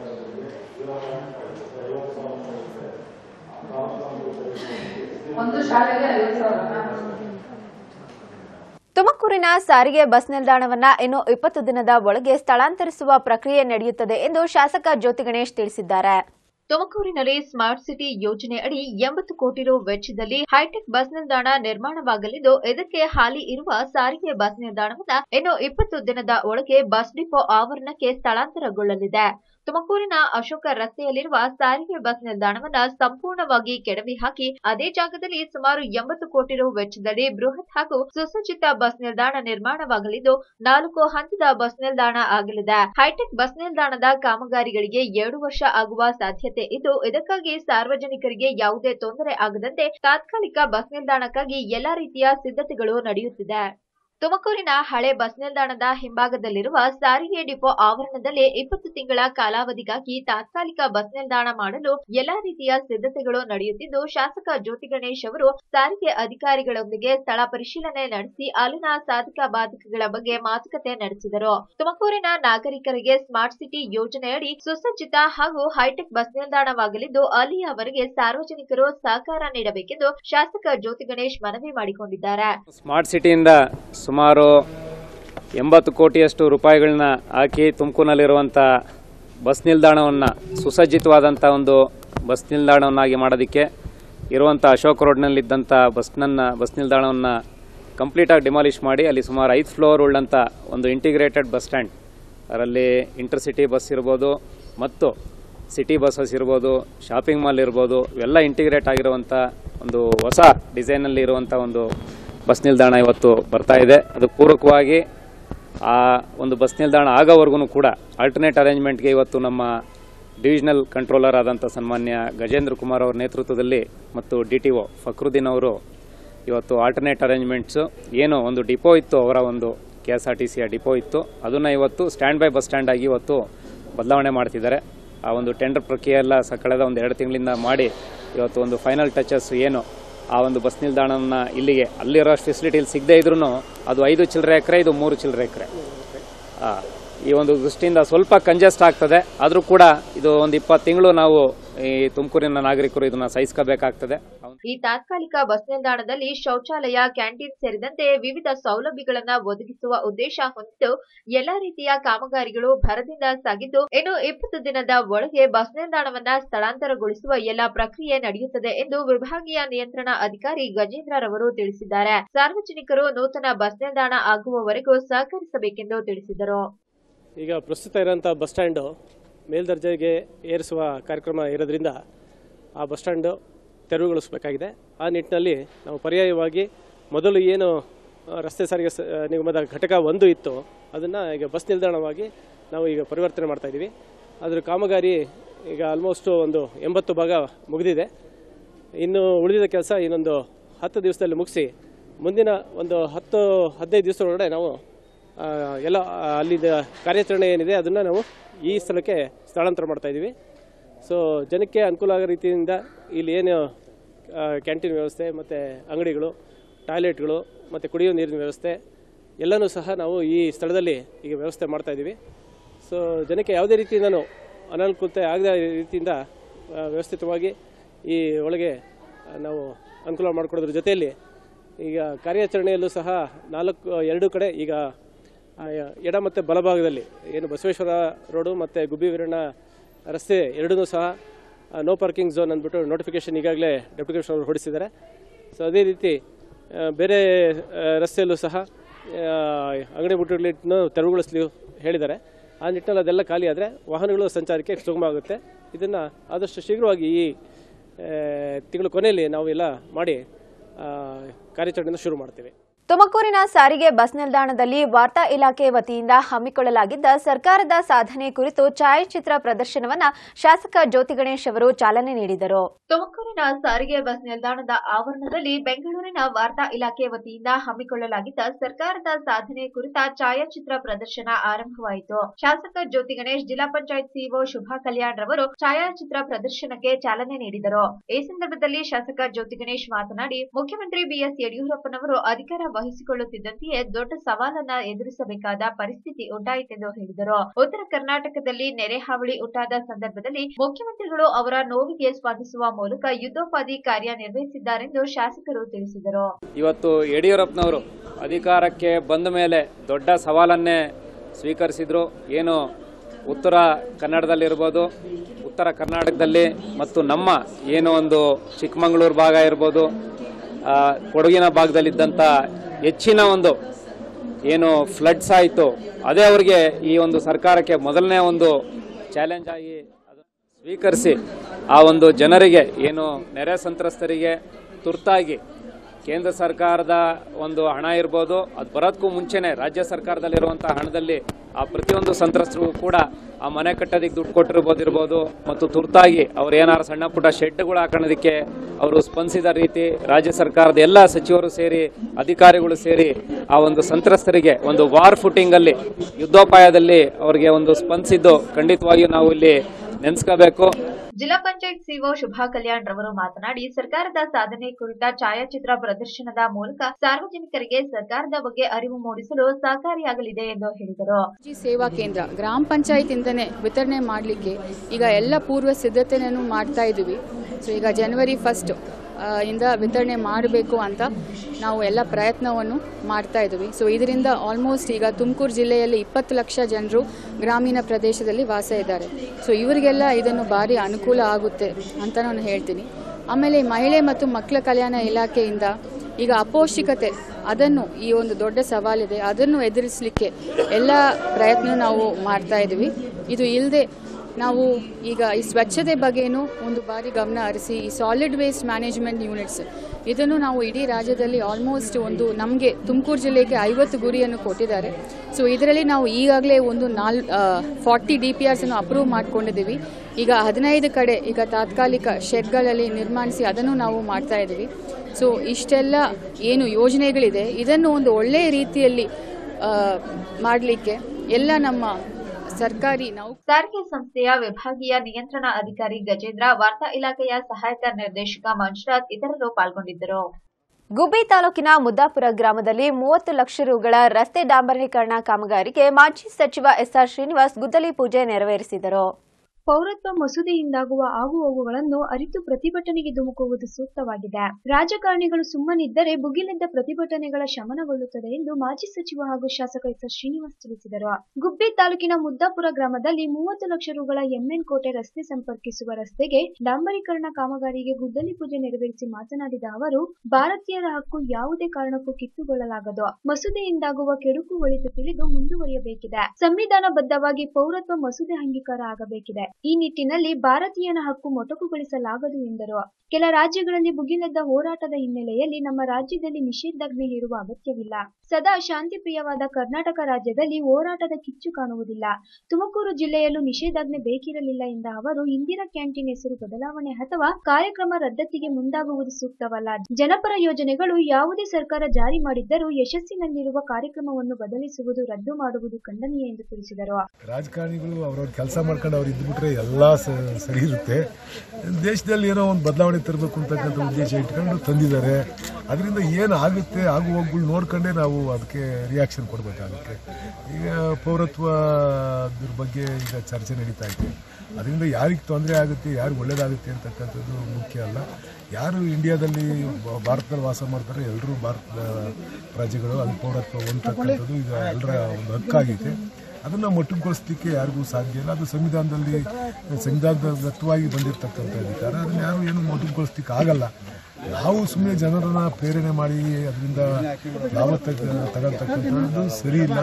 ಐವತ್ತು ಸಾವಿರ ಇರುತ್ತೆ ಆ ಸಾವಿರ ಒಂದು ಶಾಲೆಗೆ ಐವತ್ತು ಸಾವಿರ ತುಮಕೂರಿನ ಸಾರಿಗೆ ಬಸ್ ನಿಲ್ದಾಣವನ್ನ ಇನ್ನು ಇಪ್ಪತ್ತು ದಿನದ ಒಳಗೆ ಸ್ಥಳಾಂತರಿಸುವ ಪ್ರಕ್ರಿಯೆ ನಡೆಯುತ್ತದೆ ಎಂದು ಶಾಸಕ ಜ್ಯೋತಿ ಗಣೇಶ್ ತಿಳಿಸಿದ್ದಾರೆ ತುಮಕೂರಿನಲ್ಲಿ ಸ್ಮಾರ್ಟ್ ಸಿಟಿ ಯೋಜನೆ ಅಡಿ ಎಂಬತ್ತು ಕೋಟಿ ರು ವೆಚ್ಚದಲ್ಲಿ ಹೈಟೆಕ್ ಬಸ್ ನಿಲ್ದಾಣ ನಿರ್ಮಾಣವಾಗಲಿದ್ದು ಇದಕ್ಕೆ ಹಾಲಿ ಇರುವ ಸಾರಿಗೆ ಬಸ್ ನಿಲ್ದಾಣವನ್ನ ಇನ್ನು ಇಪ್ಪತ್ತು ದಿನದ ಒಳಗೆ ಬಸ್ ಡಿಪೋ ಆವರಣಕ್ಕೆ ಸ್ಥಳಾಂತರಗೊಳ್ಳಲಿದೆ ತುಮಕೂರಿನ ಅಶೋಕ ರಸ್ತೆಯಲ್ಲಿರುವ ಸಾರಿಗೆ ಬಸ್ ನಿಲ್ದಾಣವನ್ನ ಸಂಪೂರ್ಣವಾಗಿ ಕೆಡವಿ ಹಾಕಿ ಅದೇ ಜಾಗದಲ್ಲಿ ಸುಮಾರು ಎಂಬತ್ತು ಕೋಟಿ ರು ವೆಚ್ಚದಲ್ಲಿ ಬೃಹತ್ ಹಾಗೂ ಸುಸಜ್ಜಿತ ಬಸ್ ನಿಲ್ದಾಣ ನಿರ್ಮಾಣವಾಗಲಿದ್ದು ನಾಲ್ಕು ಹಂತದ ಬಸ್ ನಿಲ್ದಾಣ ಆಗಲಿದೆ ಹೈಟೆಕ್ ಬಸ್ ನಿಲ್ದಾಣದ ಕಾಮಗಾರಿಗಳಿಗೆ ಎರಡು ವರ್ಷ ಆಗುವ ಸಾಧ್ಯತೆ ಇದ್ದು ಇದಕ್ಕಾಗಿ ಸಾರ್ವಜನಿಕರಿಗೆ ಯಾವುದೇ ತೊಂದರೆ ಆಗದಂತೆ ತಾತ್ಕಾಲಿಕ ಬಸ್ ನಿಲ್ದಾಣಕ್ಕಾಗಿ ಎಲ್ಲಾ ರೀತಿಯ ಸಿದ್ಧತೆಗಳು ನಡೆಯುತ್ತಿದೆ ತುಮಕೂರಿನ ಹಳೆ ಬಸ್ ನಿಲ್ದಾಣದ ಹಿಂಭಾಗದಲ್ಲಿರುವ ಸಾರಿಗೆ ಡಿಪೋ ಆವರಣದಲ್ಲಿ ಇಪ್ಪತ್ತು ತಿಂಗಳ ಕಾಲಾವಧಿಗಾಗಿ ತಾತ್ಕಾಲಿಕ ಬಸ್ ನಿಲ್ದಾಣ ಮಾಡಲು ಎಲ್ಲಾ ರೀತಿಯ ಸಿದ್ಧತೆಗಳು ನಡೆಯುತ್ತಿದ್ದು ಶಾಸಕ ಜ್ಯೋತಿ ಗಣೇಶ್ ಅವರು ಸಾರಿಗೆ ಅಧಿಕಾರಿಗಳೊಂದಿಗೆ ಸ್ಥಳ ಪರಿಶೀಲನೆ ನಡೆಸಿ ಅಲ್ಲಿನ ಸಾಧಕ ಬಾಧಕಗಳ ಬಗ್ಗೆ ಮಾತುಕತೆ ನಡೆಸಿದರು ತುಮಕೂರಿನ ನಾಗರಿಕರಿಗೆ ಸ್ಮಾರ್ಟ್ ಸಿಟಿ ಯೋಜನೆಯಡಿ ಸುಸಜ್ಜಿತ ಹಾಗೂ ಹೈಟೆಕ್ ಬಸ್ ನಿಲ್ದಾಣವಾಗಲಿದ್ದು ಅಲ್ಲಿಯವರೆಗೆ ಸಾರ್ವಜನಿಕರು ಸಹಕಾರ ನೀಡಬೇಕೆಂದು ಶಾಸಕ ಜ್ಯೋತಿ ಗಣೇಶ್ ಮನವಿ ಮಾಡಿಕೊಂಡಿದ್ದಾರೆ ಸ್ಮಾರ್ಟ್ ಸಿಟಿಯಿಂದ ಸುಮಾರು ಎಂಬತ್ತು ಕೋಟಿಯಷ್ಟು ರೂಪಾಯಿಗಳನ್ನ ಹಾಕಿ ತುಮಕೂರಿನಲ್ಲಿರುವಂಥ ಬಸ್ ನಿಲ್ದಾಣವನ್ನು ಸುಸಜ್ಜಿತವಾದಂಥ ಒಂದು ಬಸ್ ನಿಲ್ದಾಣವನ್ನಾಗಿ ಮಾಡೋದಕ್ಕೆ ಇರುವಂಥ ಅಶೋಕ್ ರೋಡ್ನಲ್ಲಿದ್ದಂಥ ಬಸ್ನನ್ನು ಬಸ್ ನಿಲ್ದಾಣವನ್ನು ಕಂಪ್ಲೀಟಾಗಿ ಡಿಮಾಲಿಷ್ ಮಾಡಿ ಅಲ್ಲಿ ಸುಮಾರು ಐದು ಫ್ಲೋರ್ ಉಳ್ಳಂಥ ಒಂದು ಇಂಟಿಗ್ರೇಟೆಡ್ ಬಸ್ ಸ್ಟ್ಯಾಂಡ್ ಅದರಲ್ಲಿ ಇಂಟರ್ಸಿಟಿ ಬಸ್ ಇರ್ಬೋದು ಮತ್ತು ಸಿಟಿ ಬಸ್ಸಸ್ ಇರ್ಬೋದು ಶಾಪಿಂಗ್ ಮಾಲ್ ಇರ್ಬೋದು ಇವೆಲ್ಲ ಇಂಟಿಗ್ರೇಟ್ ಆಗಿರುವಂಥ ಒಂದು ಹೊಸ ಡಿಸೈನಲ್ಲಿ ಇರುವಂಥ ಒಂದು ಬಸ್ ನಿಲ್ದಾಣ ಇವತ್ತು ಬರ್ತಾ ಇದೆ ಅದು ಪೂರಕವಾಗಿ ಆ ಒಂದು ಬಸ್ ನಿಲ್ದಾಣ ಆಗೋವರೆಗೂ ಕೂಡ ಆಲ್ಟರ್ನೇಟ್ ಅರೇಂಜ್ಮೆಂಟ್ಗೆ ಇವತ್ತು ನಮ್ಮ ಡಿವಿಷನಲ್ ಕಂಟ್ರೋಲರ್ ಆದಂಥ ಸನ್ಮಾನ್ಯ ಗಜೇಂದ್ರ ಕುಮಾರ್ ಅವರ ನೇತೃತ್ವದಲ್ಲಿ ಮತ್ತು ಡಿ ಟಿ ಒ ಫಕ್ರುದ್ದೀನ್ ಅವರು ಇವತ್ತು ಆಲ್ಟರ್ನೇಟ್ ಅರೇಂಜ್ಮೆಂಟ್ಸು ಏನು ಒಂದು ಡಿಪೋ ಇತ್ತು ಅವರ ಒಂದು ಕೆ ಎಸ್ ಆರ್ ಟಿ ಸಿಯ ಡಿಪೋ ಇತ್ತು ಅದನ್ನು ಇವತ್ತು ಸ್ಟ್ಯಾಂಡ್ ಬೈ ಬಸ್ ಸ್ಟ್ಯಾಂಡ್ ಆಗಿ ಇವತ್ತು ಬದಲಾವಣೆ ಮಾಡ್ತಿದ್ದಾರೆ ಆ ಒಂದು ಟೆಂಡರ್ ಪ್ರಕ್ರಿಯೆ ಎಲ್ಲ ಸ ಕಳೆದ ಒಂದು ಎರಡು ತಿಂಗಳಿಂದ ಮಾಡಿ ಇವತ್ತು ಒಂದು ಫೈನಲ್ ಟಚಸ್ ಏನು ಆ ಒಂದು ಬಸ್ ನಿಲ್ದಾಣವನ್ನು ಇಲ್ಲಿಗೆ ಅಲ್ಲಿರೋ ಫೆಸಿಲಿಟಿಲಿ ಸಿಗದೇ ಇದ್ರೂ ಅದು ಐದು ಚಿಲ್ಲರೆ ಎಕರೆ ಇದು ಮೂರು ಚಿಲ್ಲರೆ ಎಕರೆ ಈ ಒಂದು ದೃಷ್ಟಿಯಿಂದ ಸ್ವಲ್ಪ ಕಂಜೆಸ್ಟ್ ಆಗ್ತದೆ ಆದರೂ ಕೂಡ ಇದು ಒಂದು ಇಪ್ಪತ್ತು ತಿಂಗಳು ನಾವು ಈ ತುಮಕೂರಿನ ನಾಗರಿಕರು ಇದನ್ನ ಸಹಿಸ್ಕೋಬೇಕಾಗ್ತದೆ ಈ ತಾತ್ಕಾಲಿಕ ಬಸ್ ನಿಲ್ದಾಣದಲ್ಲಿ ಶೌಚಾಲಯ ಕ್ಯಾಂಟೀನ್ ಸೇರಿದಂತೆ ವಿವಿಧ ಸೌಲಭ್ಯಗಳನ್ನ ಒದಗಿಸುವ ಉದ್ದೇಶ ಹೊಂದಿದ್ದು ಎಲ್ಲಾ ರೀತಿಯ ಕಾಮಗಾರಿಗಳು ಭರದಿಂದ ಸಾಗಿದ್ದು ಇನ್ನು ಇಪ್ಪತ್ತು ದಿನದ ಒಳಗೆ ಬಸ್ ನಿಲ್ದಾಣವನ್ನ ಸ್ಥಳಾಂತರಗೊಳಿಸುವ ಎಲ್ಲಾ ಪ್ರಕ್ರಿಯೆ ನಡೆಯುತ್ತದೆ ಎಂದು ವಿಭಾಗೀಯ ನಿಯಂತ್ರಣ ಅಧಿಕಾರಿ ಗಜೇಂದ್ರರವರು ತಿಳಿಸಿದ್ದಾರೆ ಸಾರ್ವಜನಿಕರು ನೂತನ ಬಸ್ ನಿಲ್ದಾಣ ಆಗುವವರೆಗೂ ಸಹಕರಿಸಬೇಕೆಂದು ತಿಳಿಸಿದರು ಈಗ ಪ್ರಸ್ತುತ ಇರೋಂಥ ಬಸ್ ಸ್ಟ್ಯಾಂಡು ಮೇಲ್ದರ್ಜೆಗೆ ಏರಿಸುವ ಕಾರ್ಯಕ್ರಮ ಇರೋದ್ರಿಂದ ಆ ಬಸ್ ಸ್ಟ್ಯಾಂಡು ತೆರವುಗೊಳಿಸಬೇಕಾಗಿದೆ ಆ ನಿಟ್ಟಿನಲ್ಲಿ ನಾವು ಪರ್ಯಾಯವಾಗಿ ಮೊದಲು ಏನು ಆ, ರಸ್ತೆ ಸಾರಿಗೆ ಸ- ನಿಗಮದ ಘಟಕ ಒಂದು ಇತ್ತು ಅದನ್ನು ಈಗ ಬಸ್ ನಿಲ್ದಾಣವಾಗಿ ನಾವು ಈಗ ಪರಿವರ್ತನೆ ಮಾಡ್ತಾ ಇದ್ದೀವಿ ಅದರ ಕಾಮಗಾರಿ ಈಗ ಆಲ್ಮೋಸ್ಟು ಒಂದು ಎಂಬತ್ತು ಭಾಗ ಮುಗಿದಿದೆ ಇನ್ನು ಉಳಿದಿದ ಕೆಲಸ ಇನ್ನೊಂದು ಹತ್ತು ದಿವಸದಲ್ಲಿ ಮುಗಿಸಿ ಮುಂದಿನ ಒಂದು ಹತ್ತು ಹದಿನೈದು ದಿವಸದೊಳಗಡೆ ನಾವು ಆ, ಎಲ್ಲ ಆ, ಅಲ್ಲಿನ ಕಾರ್ಯಾಚರಣೆ ಏನಿದೆ ಅದನ್ನು ನಾವು ಈ ಸ್ಥಳಕ್ಕೆ ಸ್ಥಳಾಂತರ ಮಾಡ್ತಾ ಇದ್ದೀವಿ ಸೊ ಜನಕ್ಕೆ ಅನುಕೂಲ ಆಗೋ ರೀತಿಯಿಂದ ಇಲ್ಲಿ ಏನು ಕ್ಯಾಂಟೀನ್ ವ್ಯವಸ್ಥೆ ಮತ್ತು ಅಂಗಡಿಗಳು ಟಾಯ್ಲೆಟ್ಗಳು ಮತ್ತು ಕುಡಿಯೋ ನೀರಿನ ವ್ಯವಸ್ಥೆ ಎಲ್ಲನೂ ಸಹ ನಾವು ಈ ಸ್ಥಳದಲ್ಲಿ ಈಗ ವ್ಯವಸ್ಥೆ ಮಾಡ್ತಾ ಇದ್ದೀವಿ ಸೊ ಜನಕ್ಕೆ ಯಾವುದೇ ರೀತಿಯಿಂದನೂ ಅನಾನುಕೂಲತೆ ಆಗದ ರೀತಿಯಿಂದ ಆ, ವ್ಯವಸ್ಥಿತವಾಗಿ ಈ ಒಳಗೆ ಆ, ನಾವು ಅನುಕೂಲ ಮಾಡಿಕೊಡೋದ್ರ ಜೊತೆಯಲ್ಲಿ ಈಗ ಕಾರ್ಯಾಚರಣೆಯಲ್ಲೂ ಸಹ ನಾಲ್ಕು ಎರಡು ಕಡೆ ಈಗ ಆ, ಎಡ ಮತ್ತು ಬಲಭಾಗದಲ್ಲಿ ಏನು ಬಸವೇಶ್ವರ ರೋಡು ಮತ್ತು ಗುಬ್ಬಿ ವೀರಣ್ಣ ರಸ್ತೆ ಎರಡನ್ನೂ ಸಹ ನೋ ಪಾರ್ಕಿಂಗ್ ಝೋನ್ ಅಂದ್ಬಿಟ್ಟು ನೋಟಿಫಿಕೇಶನ್ ಈಗಾಗಲೇ ಡೆಪ್ಟಿ ಕಮಿಷನರ್ ಅವರು ಹೊರಡಿಸಿದ್ದಾರೆ ಸೊ ಅದೇ ರೀತಿ ಆ, ಬೇರೆ ಆ, ರಸ್ತೆಯಲ್ಲೂ ಸಹ ಆ, ಅಂಗಡಿ ಮುಟ್ಟುಗಳನ್ನು ತೆರವುಗೊಳಿಸಲು ಹೇಳಿದ್ದಾರೆ ಆ ನಿಟ್ಟಿನಲ್ಲಿ ಅದೆಲ್ಲ ಖಾಲಿ ಆದರೆ ವಾಹನಗಳು ಸಂಚಾರಕ್ಕೆ ಸುಗಮ ಆಗುತ್ತೆ ಇದನ್ನು ಆದಷ್ಟು ಶೀಘ್ರವಾಗಿ ಈ ಆ, ತಿಂಗಳ ಕೊನೆಯಲ್ಲಿ ನಾವು ಎಲ್ಲ ಮಾಡಿ ಆ, ಕಾರ್ಯಾಚರಣೆಯನ್ನು ಶುರು ಮಾಡ್ತೇವೆ ತುಮಕೂರಿನ ಸಾರಿಗೆ ಬಸ್ ನಿಲ್ದಾಣದಲ್ಲಿ ವಾರ್ತಾ ಇಲಾಖೆ ವತಿಯಿಂದ ಹಮ್ಮಿಕೊಳ್ಳಲಾಗಿದ್ದ ಸರ್ಕಾರದ ಸಾಧನೆ ಕುರಿತು ಛಾಯಾಚಿತ್ರ ಪ್ರದರ್ಶನವನ್ನ ಶಾಸಕ ಜ್ಯೋತಿ ಗಣೇಶ್ ಅವರು ಚಾಲನೆ ನೀಡಿದರು ತುಮಕೂರಿನ ಸಾರಿಗೆ ಬಸ್ ನಿಲ್ದಾಣದ ಆವರಣದಲ್ಲಿ ಬೆಂಗಳೂರಿನ ವಾರ್ತಾ ಇಲಾಖೆ ವತಿಯಿಂದ ಹಮ್ಮಿಕೊಳ್ಳಲಾಗಿದ್ದ ಸರ್ಕಾರದ ಸಾಧನೆ ಕುರಿತ ಛಾಯಾಚಿತ್ರ ಪ್ರದರ್ಶನ ಆರಂಭವಾಯಿತು ಶಾಸಕ ಜ್ಯೋತಿ ಗಣೇಶ್ ಜಿಲ್ಲಾ ಪಂಚಾಯತ್ ಸಿಇಒ ಶುಭಾ ಕಲ್ಯಾಣ್ ರವರು ಛಾಯಾಚಿತ್ರ ಪ್ರದರ್ಶನಕ್ಕೆ ಚಾಲನೆ ನೀಡಿದರು ಈ ಸಂದರ್ಭದಲ್ಲಿ ಶಾಸಕ ಜ್ಯೋತಿ ಗಣೇಶ್ ಮಾತನಾಡಿ ಮುಖ್ಯಮಂತ್ರಿ ಬಿಎಸ್ ಯಡಿಯೂರಪ್ಪನವರು ಅಧಿಕಾರ ವಹಿಸಿಕೊಳ್ಳುತ್ತಿದ್ದಂತೆಯೇ ದೊಡ್ಡ ಸವಾಲನ್ನ ಎದುರಿಸಬೇಕಾದ ಪರಿಸ್ಥಿತಿ ಉಂಟಾಯಿತೆಂದು ಹೇಳಿದರು ಉತ್ತರ ಕರ್ನಾಟಕದಲ್ಲಿ ನೆರೆ ಹಾವಳಿ ಉಂಟಾದ ಸಂದರ್ಭದಲ್ಲಿ ಮುಖ್ಯಮಂತ್ರಿಗಳು ಅವರ ನೋವಿಗೆ ಸ್ಪಂದಿಸುವ ಮೂಲಕ ಯುದ್ಧೋಪಾದಿ ಕಾರ್ಯನಿರ್ವಹಿಸಿದ್ದಾರೆಂದು ಶಾಸಕರು ತಿಳಿಸಿದರು ಇವತ್ತು ಯಡಿಯೂರಪ್ಪನವರು ಅಧಿಕಾರಕ್ಕೆ ಬಂದ ಮೇಲೆ ದೊಡ್ಡ ಸವಾಲನ್ನೇ ಸ್ವೀಕರಿಸಿದ್ರು ಏನು ಉತ್ತರ ಕನ್ನಡದಲ್ಲಿರ್ಬೋದು ಉತ್ತರ ಕರ್ನಾಟಕದಲ್ಲಿ ಮತ್ತು ನಮ್ಮ ಏನು ಒಂದು ಚಿಕ್ಕಮಗಳೂರು ಭಾಗ ಇರ್ಬೋದು ಆ, ಕೊಡಗಿನ ಭಾಗದಲ್ಲಿದ್ದಂಥ ಹೆಚ್ಚಿನ ಒಂದು ಏನು ಫ್ಲಡ್ಸ್ ಆಯಿತು ಅದೇ ಅವರಿಗೆ ಈ ಒಂದು ಸರ್ಕಾರಕ್ಕೆ ಮೊದಲನೇ ಒಂದು ಚಾಲೆಂಜ್ ಆಗಿ ಅದನ್ನು ಸ್ವೀಕರಿಸಿ ಆ ಒಂದು ಜನರಿಗೆ ಏನು ನೆರೆ ಸಂತ್ರಸ್ತರಿಗೆ ತುರ್ತಾಗಿ ಕೇಂದ್ರ ಸರ್ಕಾರದ ಒಂದು ಹಣ ಇರ್ಬೋದು ಅದು ಬರೋದಕ್ಕೂ ಮುಂಚೆನೆ ರಾಜ್ಯ ಸರ್ಕಾರದಲ್ಲಿರುವಂತಹ ಹಣದಲ್ಲಿ ಆ ಪ್ರತಿಯೊಂದು ಸಂತ್ರಸ್ತರಿಗೂ ಕೂಡ ಆ ಮನೆ ಕಟ್ಟೋದಕ್ಕೆ ದುಡ್ಡು ಕೊಟ್ಟಿರ್ಬೋದಿರ್ಬೋದು ಮತ್ತು ತುರ್ತಾಗಿ ಅವ್ರು ಏನಾರು ಸಣ್ಣ ಪುಟ್ಟ ಶೆಡ್ಗಳು ಹಾಕೋಣದಕ್ಕೆ ಅವರು ಸ್ಪಂದಿಸಿದ ರೀತಿ ರಾಜ್ಯ ಸರ್ಕಾರದ ಎಲ್ಲ ಸಚಿವರು ಸೇರಿ ಅಧಿಕಾರಿಗಳು ಸೇರಿ ಆ ಒಂದು ಸಂತ್ರಸ್ತರಿಗೆ ಒಂದು ವಾರ್ ಫುಟಿಂಗ್ ಅಲ್ಲಿ ಯುದ್ಧೋಪಾಯದಲ್ಲಿ ಅವರಿಗೆ ಒಂದು ಸ್ಪಂದಿಸಿದ್ದು ಖಂಡಿತವಾಗಿಯೂ ನಾವು ಇಲ್ಲಿ ನೆನೆಸ್ಕೋಬೇಕು ಜಿಲ್ಲಾ ಪಂಚಾಯತ್ ಸಿಒ ಶುಭಾ ಕಲ್ಯಾಣ್ ರವರು ಮಾತನಾಡಿ ಸರ್ಕಾರದ ಸಾಧನೆ ಕುರಿತ ಛಾಯಾಚಿತ್ರ ಪ್ರದರ್ಶನದ ಮೂಲಕ ಸಾರ್ವಜನಿಕರಿಗೆ ಸರ್ಕಾರದ ಬಗ್ಗೆ ಅರಿವು ಮೂಡಿಸಲು ಸಹಕಾರಿಯಾಗಲಿದೆ ಎಂದು ಹೇಳಿದರು ಜಿ ಸೇವಾ ಕೇಂದ್ರ ಗ್ರಾಮ ಪಂಚಾಯತಿಂದನೇ ವಿತರಣೆ ಮಾಡಲಿಕ್ಕೆ ಈಗ ಎಲ್ಲ ಪೂರ್ವ ಸಿದ್ಧತೆಯನ್ನು ಮಾಡ್ತಾ ಇದ್ದೀವಿ ಸೊ ಈಗ ಜನವರಿ ಫಸ್ಟ್ ಇಂದ ವಿತರಣೆ ಮಾಡಬೇಕು ಅಂತ ನಾವು ಎಲ್ಲ ಪ್ರಯತ್ನವನ್ನು ಮಾಡ್ತಾ ಇದ್ದೀವಿ ಸೊ ಇದರಿಂದ ಆಲ್ಮೋಸ್ಟ್ ಈಗ ತುಮಕೂರು ಜಿಲ್ಲೆಯಲ್ಲಿ ಇಪ್ಪತ್ತು ಲಕ್ಷ ಜನರು ಗ್ರಾಮೀಣ ಪ್ರದೇಶದಲ್ಲಿ ವಾಸ ಇದ್ದಾರೆ ಸೊ ಇವರಿಗೆಲ್ಲ ಇದನ್ನು ಭಾರಿ ಅನುಕೂಲ ಆಗುತ್ತೆ ಅಂತ ನಾನು ಹೇಳ್ತೀನಿ ಆಮೇಲೆ ಮಹಿಳೆ ಮತ್ತು ಮಕ್ಕಳ ಕಲ್ಯಾಣ ಇಲಾಖೆಯಿಂದ ಈಗ ಅಪೌಷ್ಟಿಕತೆ ಅದನ್ನು ಈ ಒಂದು ದೊಡ್ಡ ಸವಾಲಿದೆ ಅದನ್ನು ಎದುರಿಸಲಿಕ್ಕೆ ಎಲ್ಲ ಪ್ರಯತ್ನ ನಾವು ಮಾಡ್ತಾ ಇದ್ದೀವಿ ಇದು ಇಲ್ಲದೆ ನಾವು ಈಗ ಈ ಸ್ವಚ್ಛತೆ ಬಗ್ಗೆನೂ ಒಂದು ಬಾರಿ ಗಮನ ಹರಿಸಿ ಈ ಸಾಲಿಡ್ ವೇಸ್ಟ್ ಮ್ಯಾನೇಜ್ಮೆಂಟ್ ಯೂನಿಟ್ಸ್ ಇದನ್ನು ನಾವು ಇಡೀ ರಾಜ್ಯದಲ್ಲಿ ಆಲ್ಮೋಸ್ಟ್ ಒಂದು ನಮಗೆ ತುಮಕೂರು ಜಿಲ್ಲೆಗೆ ಐವತ್ತು ಗುರಿಯನ್ನು ಕೊಟ್ಟಿದ್ದಾರೆ ಸೊ ಇದರಲ್ಲಿ ನಾವು ಈಗಾಗಲೇ ಒಂದು ನಾಲ್ ಫಾರ್ಟಿ ಡಿ ಪಿ ಆರ್ಸನ್ನು ಅಪ್ರೂವ್ ಮಾಡ್ಕೊಂಡಿದ್ದೀವಿ ಈಗ ಹದಿನೈದು ಕಡೆ ಈಗ ತಾತ್ಕಾಲಿಕ ಶೆಡ್ಗಳಲ್ಲಿ ನಿರ್ಮಾಣಿಸಿ ಅದನ್ನು ನಾವು ಮಾಡ್ತಾ ಇದ್ದೀವಿ ಸೊ ಇಷ್ಟೆಲ್ಲ ಏನು ಯೋಜನೆಗಳಿದೆ ಇದನ್ನು ಒಂದು ಒಳ್ಳೆಯ ರೀತಿಯಲ್ಲಿ ಮಾಡಲಿಕ್ಕೆ ಎಲ್ಲ ನಮ್ಮ ಸರ್ಕಾರಿ ನೌ ಸಾರಿಗೆ ಸಂಸ್ಥೆಯ ವಿಭಾಗೀಯ ನಿಯಂತ್ರಣ ಅಧಿಕಾರಿ ಗಜೇಂದ್ರ ವಾರ್ತಾ ಇಲಾಖೆಯ ಸಹಾಯಕ ನಿರ್ದೇಶಕ ಮಂಜುನಾಥ್ ಇತರರು ಪಾಲ್ಗೊಂಡಿದ್ದರು ಗುಬ್ಬಿ ತಾಲೂಕಿನ ಮುದ್ದಾಪುರ ಗ್ರಾಮದಲ್ಲಿ ಮೂವತ್ತು ಲಕ್ಷ ರುಗಳ ರಸ್ತೆ ಡಾಂಬರೀಕರಣ ಕಾಮಗಾರಿಗೆ ಮಾಜಿ ಸಚಿವ ಎಸ್ಆರ್ ಶ್ರೀನಿವಾಸ್ ಗುದ್ದಲಿ ಪೂಜೆ ನೆರವೇರಿಸಿದರು ಪೌರತ್ವ ಮಸೂದೆಯಿಂದಾಗುವ ಆಗುಹೋಗುಗಳನ್ನು ಅರಿತು ಪ್ರತಿಭಟನೆಗೆ ಧುಮುಕುವುದು ಸೂಕ್ತವಾಗಿದೆ ರಾಜಕಾರಣಿಗಳು ಸುಮ್ಮನಿದ್ದರೆ ಭುಗಿಲೆದ್ದ ಪ್ರತಿಭಟನೆಗಳ ಶಮನಗೊಳ್ಳುತ್ತದೆ ಎಂದು ಮಾಜಿ ಸಚಿವ ಹಾಗೂ ಶಾಸಕ ಎಸ್ ಎಸ್ ಶ್ರೀನಿವಾಸ್ ತಿಳಿಸಿದರು ಗುಬ್ಬಿ ತಾಲೂಕಿನ ಮುದ್ದಾಪುರ ಗ್ರಾಮದಲ್ಲಿ ಮೂವತ್ತು ಲಕ್ಷ ರುಗಳ ಎಂಎನ್ ಕೋಟೆ ರಸ್ತೆ ಸಂಪರ್ಕಿಸುವ ರಸ್ತೆಗೆ ಡಾಂಬರೀಕರಣ ಕಾಮಗಾರಿಗೆ ಗುದ್ದಲಿ ಪೂಜೆ ನೆರವೇರಿಸಿ ಮಾತನಾಡಿದ ಅವರು ಭಾರತೀಯರ ಹಕ್ಕು ಯಾವುದೇ ಕಾರಣಕ್ಕೂ ಕಿತ್ತುಕೊಳ್ಳಲಾಗದು ಮಸೂದೆಯಿಂದಾಗುವ ಕೆಡುಕು ಒಳಿತು ತಿಳಿದು ಮುಂದುವರಿಯಬೇಕಿದೆ ಸಂವಿಧಾನಬದ್ಧವಾಗಿ ಪೌರತ್ವ ಮಸೂದೆ ಅಂಗೀಕಾರ ಆಗಬೇಕಿದೆ ಈ ನಿಟ್ಟಿನಲ್ಲಿ ಭಾರತೀಯನ ಹಕ್ಕು ಮೊಟಕುಗೊಳಿಸಲಾಗದು ಎಂದರು ಕೆಲ ರಾಜ್ಯಗಳಲ್ಲಿ ಭುಗಿಲೆದ್ದ ಹೋರಾಟದ ಹಿನ್ನೆಲೆಯಲ್ಲಿ ನಮ್ಮ ರಾಜ್ಯದಲ್ಲಿ ನಿಷೇಧಾಜ್ಞೆ ಹೇರುವ ಅಗತ್ಯವಿಲ್ಲ ಸದಾ ಶಾಂತಿಪ್ರಿಯವಾದ ಕರ್ನಾಟಕ ರಾಜ್ಯದಲ್ಲಿ ಹೋರಾಟದ ಕಿಚ್ಚು ಕಾಣುವುದಿಲ್ಲ ತುಮಕೂರು ಜಿಲ್ಲೆಯಲ್ಲೂ ನಿಷೇಧಾಜ್ಞೆ ಬೇಕಿರಲಿಲ್ಲ ಎಂದ ಅವರು ಇಂದಿರಾ ಕ್ಯಾಂಟೀನ್ ಹೆಸರು ಬದಲಾವಣೆ ಅಥವಾ ಕಾರ್ಯಕ್ರಮ ರದ್ದತಿಗೆ ಮುಂದಾಗುವುದು ಸೂಕ್ತವಲ್ಲ ಜನಪರ ಯೋಜನೆಗಳು ಯಾವುದೇ ಸರ್ಕಾರ ಜಾರಿ ಮಾಡಿದ್ದರೂ ಯಶಸ್ಸಿನಲ್ಲಿರುವ ಕಾರ್ಯಕ್ರಮವನ್ನು ಬದಲಿಸುವುದು ರದ್ದು ಮಾಡುವುದು ಖಂಡನೀಯ ಎಂದು ತಿಳಿಸಿದರು ರಾಜಕಾರಣಿಗಳು ಅವ್ರವ್ರ ಕೆಲಸ ಮಾಡ್ಕೊಂಡು ಅವ್ರು ಇದ್ಬಿಟ್ರೆ ಎಲ್ಲ ಸ- ಸರಿ ಇರುತ್ತೆ ದೇಶದಲ್ಲಿ ಏನೋ ಒಂದು ಬದಲಾವಣೆ ತರಬೇಕು ಅಂತಕ್ಕಂಥ ಉದ್ದೇಶ ಇಟ್ಕೊಂಡು ತಂದಿದ್ದಾರೆ ಅದರಿಂದ ಏನು ಆಗುತ್ತೆ ಆಗು ಹೋಗುಗಳು ನೋಡ್ಕೊಂಡೇ ನಾವು ಅದಕ್ಕೆ ರಿಯಾಕ್ಷನ್ ಕೊಡಬೇಕಾಗುತ್ತೆ ಈಗ ಪೌರತ್ವ ಅದ್ರ ಬಗ್ಗೆ ಈಗ ಚರ್ಚೆ ನಡೀತಾ ಇದೆ ಅದರಿಂದ ಯಾರಿಗೆ ತೊಂದರೆ ಆಗುತ್ತೆ ಯಾರಿಗೆ ಒಳ್ಳೇದಾಗುತ್ತೆ ಅಂತಕ್ಕಂಥದ್ದು ಮುಖ್ಯ ಅಲ್ಲ ಯಾರು ಇಂಡಿಯಾದಲ್ಲಿ ಬ- ಭಾರತದಲ್ಲಿ ವಾಸ ಮಾಡ್ತಾರೆ ಎಲ್ಲರೂ ಭಾರತದ ಪ್ರಜೆಗಳು ಅದು ಪೌರತ್ವ ಹೊಂದತಕ್ಕಂಥದ್ದು ಈಗ ಎಲ್ಲರ ಒಂದು ಹಕ್ಕಾಗಿದೆ ಅದನ್ನು ಮೊಟ್ಟುಗೊಳಿಸ್ಲಿಕ್ಕೆ ಯಾರಿಗೂ ಸಾಧ್ಯ ಇಲ್ಲ ಅದು ಸಂವಿಧಾನದಲ್ಲಿ ಸಂವಿಧಾನದತ್ತವಾಗಿ ಬಂದಿರತಕ್ಕಂಥ ಅಧಿಕಾರ ಅದನ್ನು ಯಾರು ಏನು ಮೊಟ್ಟುಗೊಳಿಸ್ಲಿಕ್ಕೆ ಆಗಲ್ಲ ನಾವು ಸುಮ್ಮನೆ ಜನರನ್ನ ಪ್ರೇರಣೆ ಮಾಡಿ ಅದರಿಂದ ಲಾಭ ತಗ ತಗೊಳ್ತಕ್ಕಂಥದ್ದು ಸರಿ ಇಲ್ಲ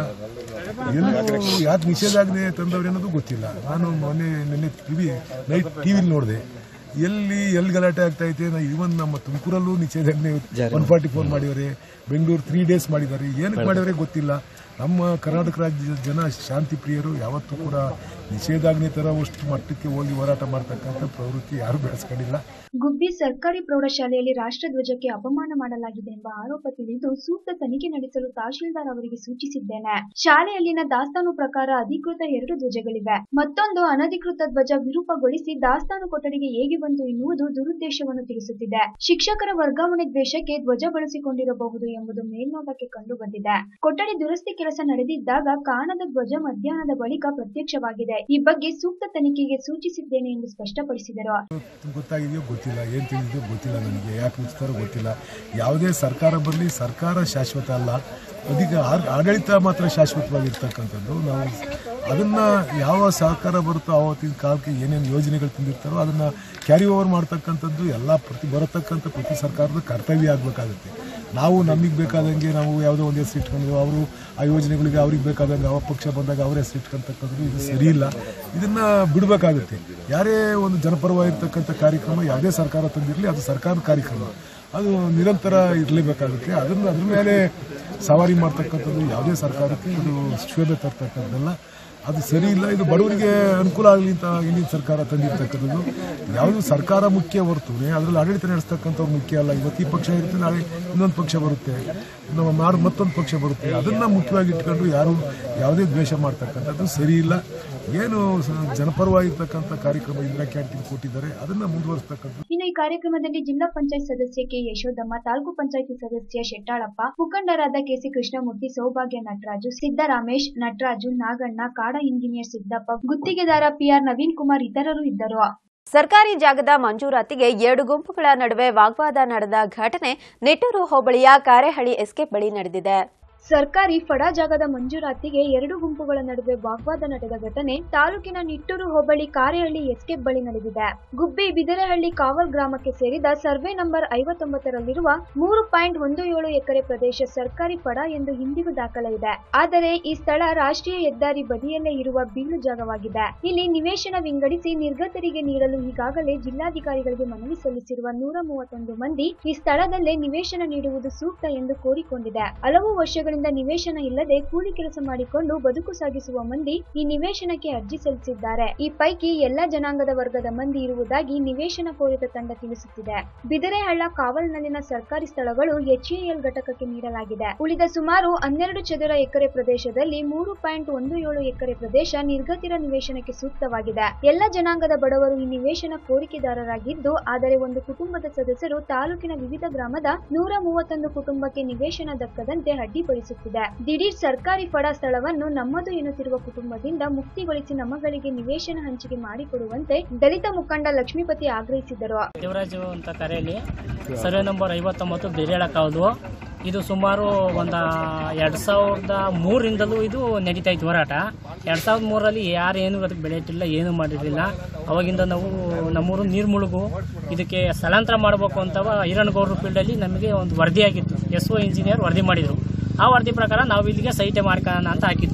ಎಲ್ಲೂ ಯಾಕೆ ನಿಷೇಧಾಜ್ಞೆ ತಂದವ್ರು ಅನ್ನೋದು ಗೊತ್ತಿಲ್ಲ ನಾನು ಮೊನ್ನೆ ನಿನ್ನೆ ಟಿವಿ ನೈಟ್ ಟಿವಿಲಿ ನೋಡಿದೆ ಎಲ್ಲಿ ಎಲ್ಲಿ ಗಲಾಟೆ ಆಗ್ತಾ ಐತೆ ನಾ ಇವನ್ ನಮ್ಮ ತುಮಕೂರಲ್ಲೂ ನಿಷೇಧಾಜ್ಞೆ ಒನ್ ಫಾರ್ಟಿ ಫೋರ್ ಮಾಡಿದ್ದಾರೆ ಬೆಂಗಳೂರು ತ್ರೀ ಡೇಸ್ ಮಾಡಿದ್ದಾರೆ ಏನಕ್ಕೆ ಮಾಡಿದರೆ ಗೊತ್ತಿಲ್ಲ ನಮ್ಮ ಕರ್ನಾಟಕ ರಾಜ್ಯದ ಜನ ಶಾಂತಿ ಪ್ರಿಯರು ಯಾವತ್ತೂ ಕೂಡ ನಿಷೇಧಾಜ್ಞೆ ತರೋವಷ್ಟು ಮಟ್ಟಕ್ಕೆ ಹೋಗಿ ಹೋರಾಟ ಮಾಡ್ತಕ್ಕಂಥ ಪ್ರವೃತ್ತಿ ಯಾರು ಬೆಳೆಸ್ಕೊಂಡಿಲ್ಲ ಗುಬ್ಬಿ ಸರ್ಕಾರಿ ಪ್ರೌಢಶಾಲೆಯಲ್ಲಿ ರಾಷ್ಟ್ರಧ್ವಜಕ್ಕೆ ಅಪಮಾನ ಮಾಡಲಾಗಿದೆ ಎಂಬ ಆರೋಪ ತಿಳಿದು ಸೂಕ್ತ ತನಿಖೆ ನಡೆಸಲು ತಹಶೀಲ್ದಾರ್ ಅವರಿಗೆ ಸೂಚಿಸಿದ್ದೇನೆ ಶಾಲೆಯಲ್ಲಿನ ದಾಸ್ತಾನು ಪ್ರಕಾರ ಅಧಿಕೃತ ಎರಡು ಧ್ವಜಗಳಿವೆ ಮತ್ತೊಂದು ಅನಧಿಕೃತ ಧ್ವಜ ವಿರೂಪಗೊಳಿಸಿ ದಾಸ್ತಾನು ಕೊಠಡಿಗೆ ಹೇಗೆ ಬಂತು ಎನ್ನುವುದು ದುರುದ್ದೇಶವನ್ನು ತಿಳಿಸುತ್ತಿದೆ ಶಿಕ್ಷಕರ ವರ್ಗಾವಣೆ ದ್ವೇಷಕ್ಕೆ ಧ್ವಜ ಬಳಸಿಕೊಂಡಿರಬಹುದು ಎಂಬುದು ಮೇಲ್ನೋಟಕ್ಕೆ ಕಂಡು ಬಂದಿದೆ ಕೊಠಡಿ ದುರಸ್ತಿ ಕೆಲಸ ನಡೆದಿದ್ದಾಗ ಕಾಣದ ಧ್ವಜ ಮಧ್ಯಾಹ್ನದ ಬಳಿಕ ಪ್ರತ್ಯಕ್ಷವಾಗಿದೆ ಈ ಬಗ್ಗೆ ಸೂಕ್ತ ತನಿಖೆಗೆ ಸೂಚಿಸಿದ್ದೇನೆ ಎಂದು ಸ್ಪಷ್ಟಪಡಿಸಿದರು ಗೊತ್ತಾಗಿದೆಯೋ ಗೊತ್ತಿಲ್ಲ ಏನು ತಿಳಿದಿದೆಯೋ ಗೊತ್ತಿಲ್ಲ ನನಗೆ ಯಾಕೆ ಮುಚ್ತಾರೋ ಗೊತ್ತಿಲ್ಲ ಯಾವುದೇ ಸರ್ಕಾರ ಬರಲಿ ಸರ್ಕಾರ ಶಾಶ್ವತ ಅಲ್ಲ ಅದೀಗ ಆರ್- ಆಡಳಿತ ಮಾತ್ರ ಶಾಶ್ವತವಾಗಿರ್ತಕ್ಕಂಥದ್ದು ನಾವು ಅದನ್ನ ಯಾವ ಸರ್ಕಾರ ಬರುತ್ತೋ ಆವತ್ತಿನ ಕಾಲಕ್ಕೆ ಏನೇನು ಯೋಜನೆಗಳು ತಂದಿರ್ತಾರೋ ಅದನ್ನ ಕ್ಯಾರಿ ಓವರ್ ಮಾಡ್ತಕ್ಕಂಥದ್ದು ಎಲ್ಲ ಪ್ರತಿ ಬರತಕ್ಕಂಥ ಪ್ರತಿ ಸರ್ಕಾರದ ಕರ್ತವ್ಯ ಆಗಬೇಕಾಗುತ್ತೆ ನಾವು ನಮಗೆ ಬೇಕಾದಂಗೆ ನಾವು ಯಾವುದೋ ಒಂದು ಹೆಸರು ಇಟ್ಕೊಂಡು ಅವರು ಆ ಯೋಜನೆಗಳಿಗೆ ಅವ್ರಿಗೆ ಬೇಕಾದಂಗೆ ಯಾವ ಪಕ್ಷ ಬಂದಾಗ ಅವ್ರ ಹೆಸರು ಇಟ್ಕೊಂತಕ್ಕಂಥದ್ದು ಇದು ಸರಿ ಇಲ್ಲ ಇದನ್ನ ಬಿಡಬೇಕಾಗುತ್ತೆ ಯಾರೇ ಒಂದು ಜನಪರವಾಗಿರ್ತಕ್ಕಂಥ ಕಾರ್ಯಕ್ರಮ ಯಾವುದೇ ಸರ್ಕಾರ ತಂದಿರಲಿ ಅದು ಸರ್ಕಾರದ ಕಾರ್ಯಕ್ರಮ ಅದು ನಿರಂತರ ಇರಲೇಬೇಕಾಗುತ್ತೆ ಅದನ್ನು ಅದ್ರ ಮೇಲೆ ಸವಾರಿ ಮಾಡ್ತಕ್ಕಂಥದ್ದು ಯಾವುದೇ ಸರ್ಕಾರಕ್ಕೆ ಇದು ಶೋಭೆ ತರ್ತಕ್ಕಂಥದ್ದಲ್ಲ ಅದು ಸರಿ ಇಲ್ಲ ಇದು ಬಡವರಿಗೆ ಅನುಕೂಲ ಆಗಲಿ ಅಂತ ಇಂದಿನ ಸರ್ಕಾರ ತಂದಿರ್ತಕ್ಕಂಥದ್ದು ಯಾವುದು ಸರ್ಕಾರ ಮುಖ್ಯ ಹೊರತು ಅದರಲ್ಲಿ ಆಡಳಿತ ನಡೆಸ್ತಕ್ಕಂಥವ್ರು ಮುಖ್ಯ ಅಲ್ಲ ಇವತ್ತು ಈ ಪಕ್ಷ ಇರುತ್ತೆ ನಾಳೆ ಇನ್ನೊಂದು ಪಕ್ಷ ಬರುತ್ತೆ ನಮ್ಮ ನಾಡು ಮತ್ತೊಂದು ಪಕ್ಷ ಬರುತ್ತೆ ಅದನ್ನ ಮುಖ್ಯವಾಗಿ ಇಟ್ಕೊಂಡು ಯಾರು ಯಾವುದೇ ದ್ವೇಷ ಮಾಡ್ತಕ್ಕಂಥದ್ದು ಸರಿ ಇಲ್ಲ ಏನು ಸ- ಜನಪರವಾಗಿರ್ತಕ್ಕಂಥ ಕಾರ್ಯಕ್ರಮ ಇಂದಿರಾ ಕ್ಯಾಂಟೀನ್ ಕೊಟ್ಟಿದ್ದಾರೆ ಅದನ್ನ ಮುಂದುವರಿಸ್ತಕ್ಕಂಥ ಇನ್ನು ಈ ಕಾರ್ಯಕ್ರಮದಲ್ಲಿ ಜಿಲ್ಲಾ ಪಂಚಾಯತ್ ಸದಸ್ಯ ಕೆ ಯಶೋದಮ್ಮ ತಾಲೂಕು ಪಂಚಾಯತಿ ಸದಸ್ಯ ಶೆಟ್ಟಾಳಪ್ಪ ಮುಖಂಡರಾದ ಕೆಸಿ ಕೃಷ್ಣಮೂರ್ತಿ ಸೌಭಾಗ್ಯ ನಟರಾಜು ಸಿದ್ದರಾಮೇಶ್ ನಟರಾಜು ನಾಗಣ್ಣ ಕಾಡ ಇಂಜಿನಿಯರ್ ಸಿದ್ದಪ್ಪ ಗುತ್ತಿಗೆದಾರ ಪಿಆರ್ ನವೀನ್ ಕುಮಾರ್ ಇತರರು ಇದ್ದರು ಸರ್ಕಾರಿ ಜಾಗದ ಮಂಜೂರಾತಿಗೆ ಎರಡು ಗುಂಪುಗಳ ನಡುವೆ ವಾಗ್ವಾದ ನಡೆದ ಘಟನೆ ನಿಟ್ಟೂರು ಹೋಬಳಿಯ ಕಾರೆಹಳ್ಳಿ ಎಸ್ಕೇಪ್ ಬಳಿ ನಡೆದಿದೆ ಸರ್ಕಾರಿ ಫಡ ಜಾಗದ ಮಂಜೂರಾತಿಗೆ ಎರಡು ಗುಂಪುಗಳ ನಡುವೆ ವಾಗ್ವಾದ ನಡೆದ ಘಟನೆ ತಾಲೂಕಿನ ನಿಟ್ಟೂರು ಹೋಬಳಿ ಕಾರೆಹಳ್ಳಿ ಎಸ್ಕೇಪ್ ಬಳಿ ನಡೆದಿದೆ ಗುಬ್ಬಿ ಬಿದರೆಹಳ್ಳಿ ಕಾವಲ್ ಗ್ರಾಮಕ್ಕೆ ಸೇರಿದ ಸರ್ವೆ ನಂಬರ್ ಐವತ್ತೊಂಬತ್ತರಲ್ಲಿರುವ ಮೂರು ಪಾಯಿಂಟ್ ಒಂದು ಏಳು ಎಕರೆ ಪ್ರದೇಶ ಸರ್ಕಾರಿ ಫಡ ಎಂದು ಇಂದಿಗೂ ದಾಖಲೆ ಇದೆ ಆದರೆ ಈ ಸ್ಥಳ ರಾಷ್ಟ್ರೀಯ ಹೆದ್ದಾರಿ ಬದಿಯಲ್ಲೇ ಇರುವ ಬೀಳು ಜಾಗವಾಗಿದೆ ಇಲ್ಲಿ ನಿವೇಶನ ವಿಂಗಡಿಸಿ ನಿರ್ಗತರಿಗೆ ನೀಡಲು ಈಗಾಗಲೇ ಜಿಲ್ಲಾಧಿಕಾರಿಗಳಿಗೆ ಮನವಿ ಸಲ್ಲಿಸಿರುವ ನೂರ ಮೂವತ್ತೊಂದು ಮಂದಿ ಈ ಸ್ಥಳದಲ್ಲೇ ನಿವೇಶನ ನೀಡುವುದು ಸೂಕ್ತ ಎಂದು ಕೋರಿಕೊಂಡಿದೆ ಹಲವು ವರ್ಷಗಳಿಂದ ನಿವೇಶನ ಇಲ್ಲದೆ ಕೂಲಿ ಕೆಲಸ ಮಾಡಿಕೊಂಡು ಬದುಕು ಸಾಗಿಸುವ ಮಂದಿ ಈ ನಿವೇಶನಕ್ಕೆ ಅರ್ಜಿ ಸಲ್ಲಿಸಿದ್ದಾರೆ ಈ ಪೈಕಿ ಎಲ್ಲಾ ಜನಾಂಗದ ವರ್ಗದ ಮಂದಿ ಇರುವುದಾಗಿ ನಿವೇಶನ ಕೋರಿದ ತಂಡ ತಿಳಿಸುತ್ತಿದೆ ಬಿದರೆಹಳ್ಳ ಕಾವಲ್ನಲ್ಲಿನ ಸರ್ಕಾರಿ ಸ್ಥಳಗಳು ಎಚ್ಎಎಲ್ ಘಟಕಕ್ಕೆ ನೀಡಲಾಗಿದೆ ಉಳಿದ ಸುಮಾರು ಹನ್ನೆರಡು ಚದುರ ಎಕರೆ ಪ್ರದೇಶದಲ್ಲಿ ಮೂರು ಪಾಯಿಂಟ್ ಒಂದು ಏಳು ಎಕರೆ ಪ್ರದೇಶ ನಿರ್ಗತಿರ ನಿವೇಶನಕ್ಕೆ ಸೂಕ್ತವಾಗಿದೆ ಎಲ್ಲ ಜನಾಂಗದ ಬಡವರು ಈ ನಿವೇಶನ ಕೋರಿಕೆದಾರರಾಗಿದ್ದು ಆದರೆ ಒಂದು ಕುಟುಂಬದ ಸದಸ್ಯರು ತಾಲೂಕಿನ ವಿವಿಧ ಗ್ರಾಮದ ನೂರ ಮೂವತ್ತೊಂದು ಕುಟುಂಬಕ್ಕೆ ನಿವೇಶನ ದಕ್ಕದಂತೆ ಅಡ್ಡಿಪಡಿಸುತ್ತಿದೆ ದಿಢೀರ್ ಸರ್ಕಾರಿ ಫಡ ಸ್ಥಳವನ್ನು ನಮ್ಮದು ಎನ್ನುತ್ತಿರುವ ಕುಟುಂಬದಿಂದ ಮುಕ್ತಿಗೊಳಿಸಿ ನಮ್ಮಗಳಿಗೆ ನಿವೇಶನ ಹಂಚಿಕೆ ಮಾಡಿಕೊಡುವಂತೆ ದಲಿತ ಮುಖಂಡ ಲಕ್ಷ್ಮೀಪತಿ ಆಗ್ರಹಿಸಿದರು ದೇವರಾಜು ಅಂತ ಕರೆಯಲ್ಲಿ ಸರ್ವೆ ನಂಬರ್ ಐವತ್ತೊಂಬತ್ತು ಬಿರೇಳಕ್ಕಾವುದು ಇದು ಸುಮಾರು ಒಂದು ಎರಡು ಸಾವಿರದ ಮೂರರಿಂದಲೂ ಇದು ನಡೀತಾ ಇತ್ತು ಹೋರಾಟ ಎರಡು ಸಾವಿರದ ಮೂರರಲ್ಲಿ ಯಾರು ಏನು ಅದಕ್ಕೆ ಬೆಳೆ ಇಟ್ಟಿಲ್ಲ ಏನು ಮಾಡಿರಲಿಲ್ಲ ಅವಾಗಿಂದ ನಾವು ನಮ್ಮೂರು ನೀರು ಮುಳುಗು ಇದಕ್ಕೆ ಸ್ಥಳಾಂತರ ಮಾಡಬೇಕು ಅಂತ ಹಿರಣ್ಗೌಡ್ರು ಫೀಲ್ಡಲ್ಲಿ ನಮಗೆ ಒಂದು ವರದಿ ಆಗಿತ್ತು ಎಸ್ ಒ ಇಂಜಿನಿಯರ್ ವರದಿ ಮಾಡಿದರು ಆ ವರದಿ ಪ್ರಕಾರ ನಾವು ಇಲ್ಲಿಗೆ ಸೈಟೆ ಮಾಡ್ಕೊಳ್ಳೋಣ ಅಂತ ಹಾಕಿದ್ದು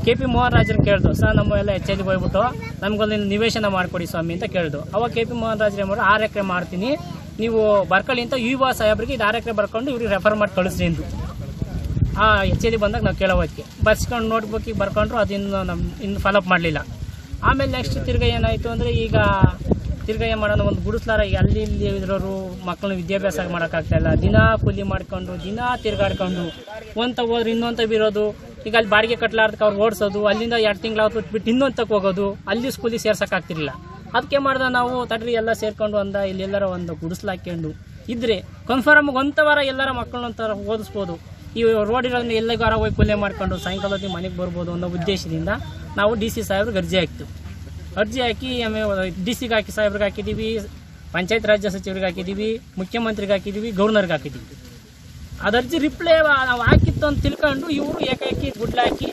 ಕೆ ಪಿ ಮೋಹನ್ ರಾಜರು ಕೇಳ್ದು ಸರ್ ನಮ್ಮ ಎಲ್ಲ ಎಚ್ ಎಲ್ಗೆ ಹೋಗ್ಬಿಟ್ಟು ನಮ್ಗೊಂದು ನಿವೇಶನ ಮಾಡಿಕೊಡಿ ಸ್ವಾಮಿ ಅಂತ ಕೇಳ್ದು ಅವಾಗ ಕೆ ಪಿ ಮೋಹನ್ ರಾಜರು ಏನು ಮಾಡೋರು ಆರು ಎಕರೆ ಮಾಡ್ತೀನಿ ನೀವು ಬರ್ಕೊಳ್ಳಿ ಅಂತ ಯು ವಾ ಸಾಹೇಬ್ರಿಗೆ ಇದು ಆರು ಎಕರೆ ಬರ್ಕೊಂಡು ಇವ್ರಿಗೆ ರೆಫರ್ ಮಾಡಿ ಕಳಿಸ್ರಿ ಎಂದು ಆ ಎಚ್ ಎಲ್ ಬಂದಾಗ ನಾವು ಕೇಳೋ ಹೊತ್ತಿಗೆ ಬರ್ಸ್ಕೊಂಡು ನೋಟ್ಬುಕ್ಕಿಗೆ ಬರ್ಕೊಂಡ್ರು ಅದಿನ್ನು ನಮ್ಮ ಇನ್ನು ಫಾಲೋಅಪ್ ಮಾಡಲಿಲ್ಲ ಆಮೇಲೆ ನೆಕ್ಸ್ಟ್ ತಿರ್ಗಾ ಏನಾಯಿತು ಅಂದರೆ ಈಗ ತಿರ್ಗಾ ಏನು ಮಾಡೋಣ ಒಂದು ಗುಡಿಸ್ಲಾರ ಈಗ ಅಲ್ಲಿ ಇಲ್ಲಿ ಇರೋರು ಮಕ್ಕಳನ್ನ ವಿದ್ಯಾಭ್ಯಾಸ ಮಾಡೋಕ್ಕಾಗ್ತಾ ಇಲ್ಲ ದಿನಾ ಕೂಲಿ ಮಾಡ್ಕೊಂಡು ದಿನಾ ತಿರ್ಗಾಡ್ಕೊಂಡು ಒಂತ ಹೋದ್ರೆ ಇನ್ನೊಂತ ಬಿರೋದು ಈಗ ಅಲ್ಲಿ ಬಾಡಿಗೆ ಕಟ್ಲಾರ್ದಕ್ಕೆ ಅವ್ರು ಓಡಿಸೋದು ಅಲ್ಲಿಂದ ಎರಡು ತಿಂಗಳು ಬಿಟ್ಟು ಇನ್ನೊಂತಕ್ಕೆ ಹೋಗೋದು ಅಲ್ಲಿ ಸ್ಕೂಲಿಗೆ ಸೇರ್ಸೋಕ್ಕಾಗ್ತಿರ್ಲಿಲ್ಲ ಅದಕ್ಕೆ ಮಾಡ್ದ ನಾವು ತಡ್ರಿ ಎಲ್ಲ ಸೇರ್ಕೊಂಡು ಒಂದ ಇಲ್ಲೆಲ್ಲರ ಒಂದು ಗುಡಿಸ್ಲು ಹಾಕ್ಕೊಂಡು ಇದ್ರೆ ಕನ್ಫರ್ಮ್ ಒಂತ ವಾರ ಎಲ್ಲರ ಮಕ್ಕಳನ್ನ ಒಂಥರ ಓದಿಸ್ಬೋದು ಈ ರೋಡ್ ಇರೋದ್ರಿಂದ ಎಲ್ಲಗಾರ ಹೋಗಿ ಕೂಲಿ ಮಾಡ್ಕೊಂಡು ಸಾಯಂಕಾಲ ಹೊತ್ತಿಗೆ ಮನೆಗೆ ಬರ್ಬೋದು ಅನ್ನೋ ಉದ್ದೇಶದಿಂದ ನಾವು ಡಿ ಸಿ ಸಾಹೇಬ್ರಿಗೆ ಅರ್ಜಿ ಹಾಕ್ತು ಅರ್ಜಿ ಹಾಕಿ ಆಮೇಲೆ ಡಿ ಸಿಗೆ ಹಾಕಿ ಸಾಹೇಬ್ರಿಗೆ ಹಾಕಿದ್ದೀವಿ ಪಂಚಾಯತ್ ರಾಜ್ಯ ಸಚಿವರಿಗೆ ಹಾಕಿದ್ದೀವಿ ಮುಖ್ಯಮಂತ್ರಿಗೆ ಹಾಕಿದ್ದೀವಿ ಗವರ್ನರ್ಗೆ ಹಾಕಿದ್ದೀವಿ ಅದು ಅರ್ಜಿ ರಿಪ್ಲೈ ನಾವು ಹಾಕಿತ್ತು ಅಂತ ತಿಳ್ಕೊಂಡು ಇವರು ಏಕೈಕಿ ಗುಡ್ಲಾಕಿ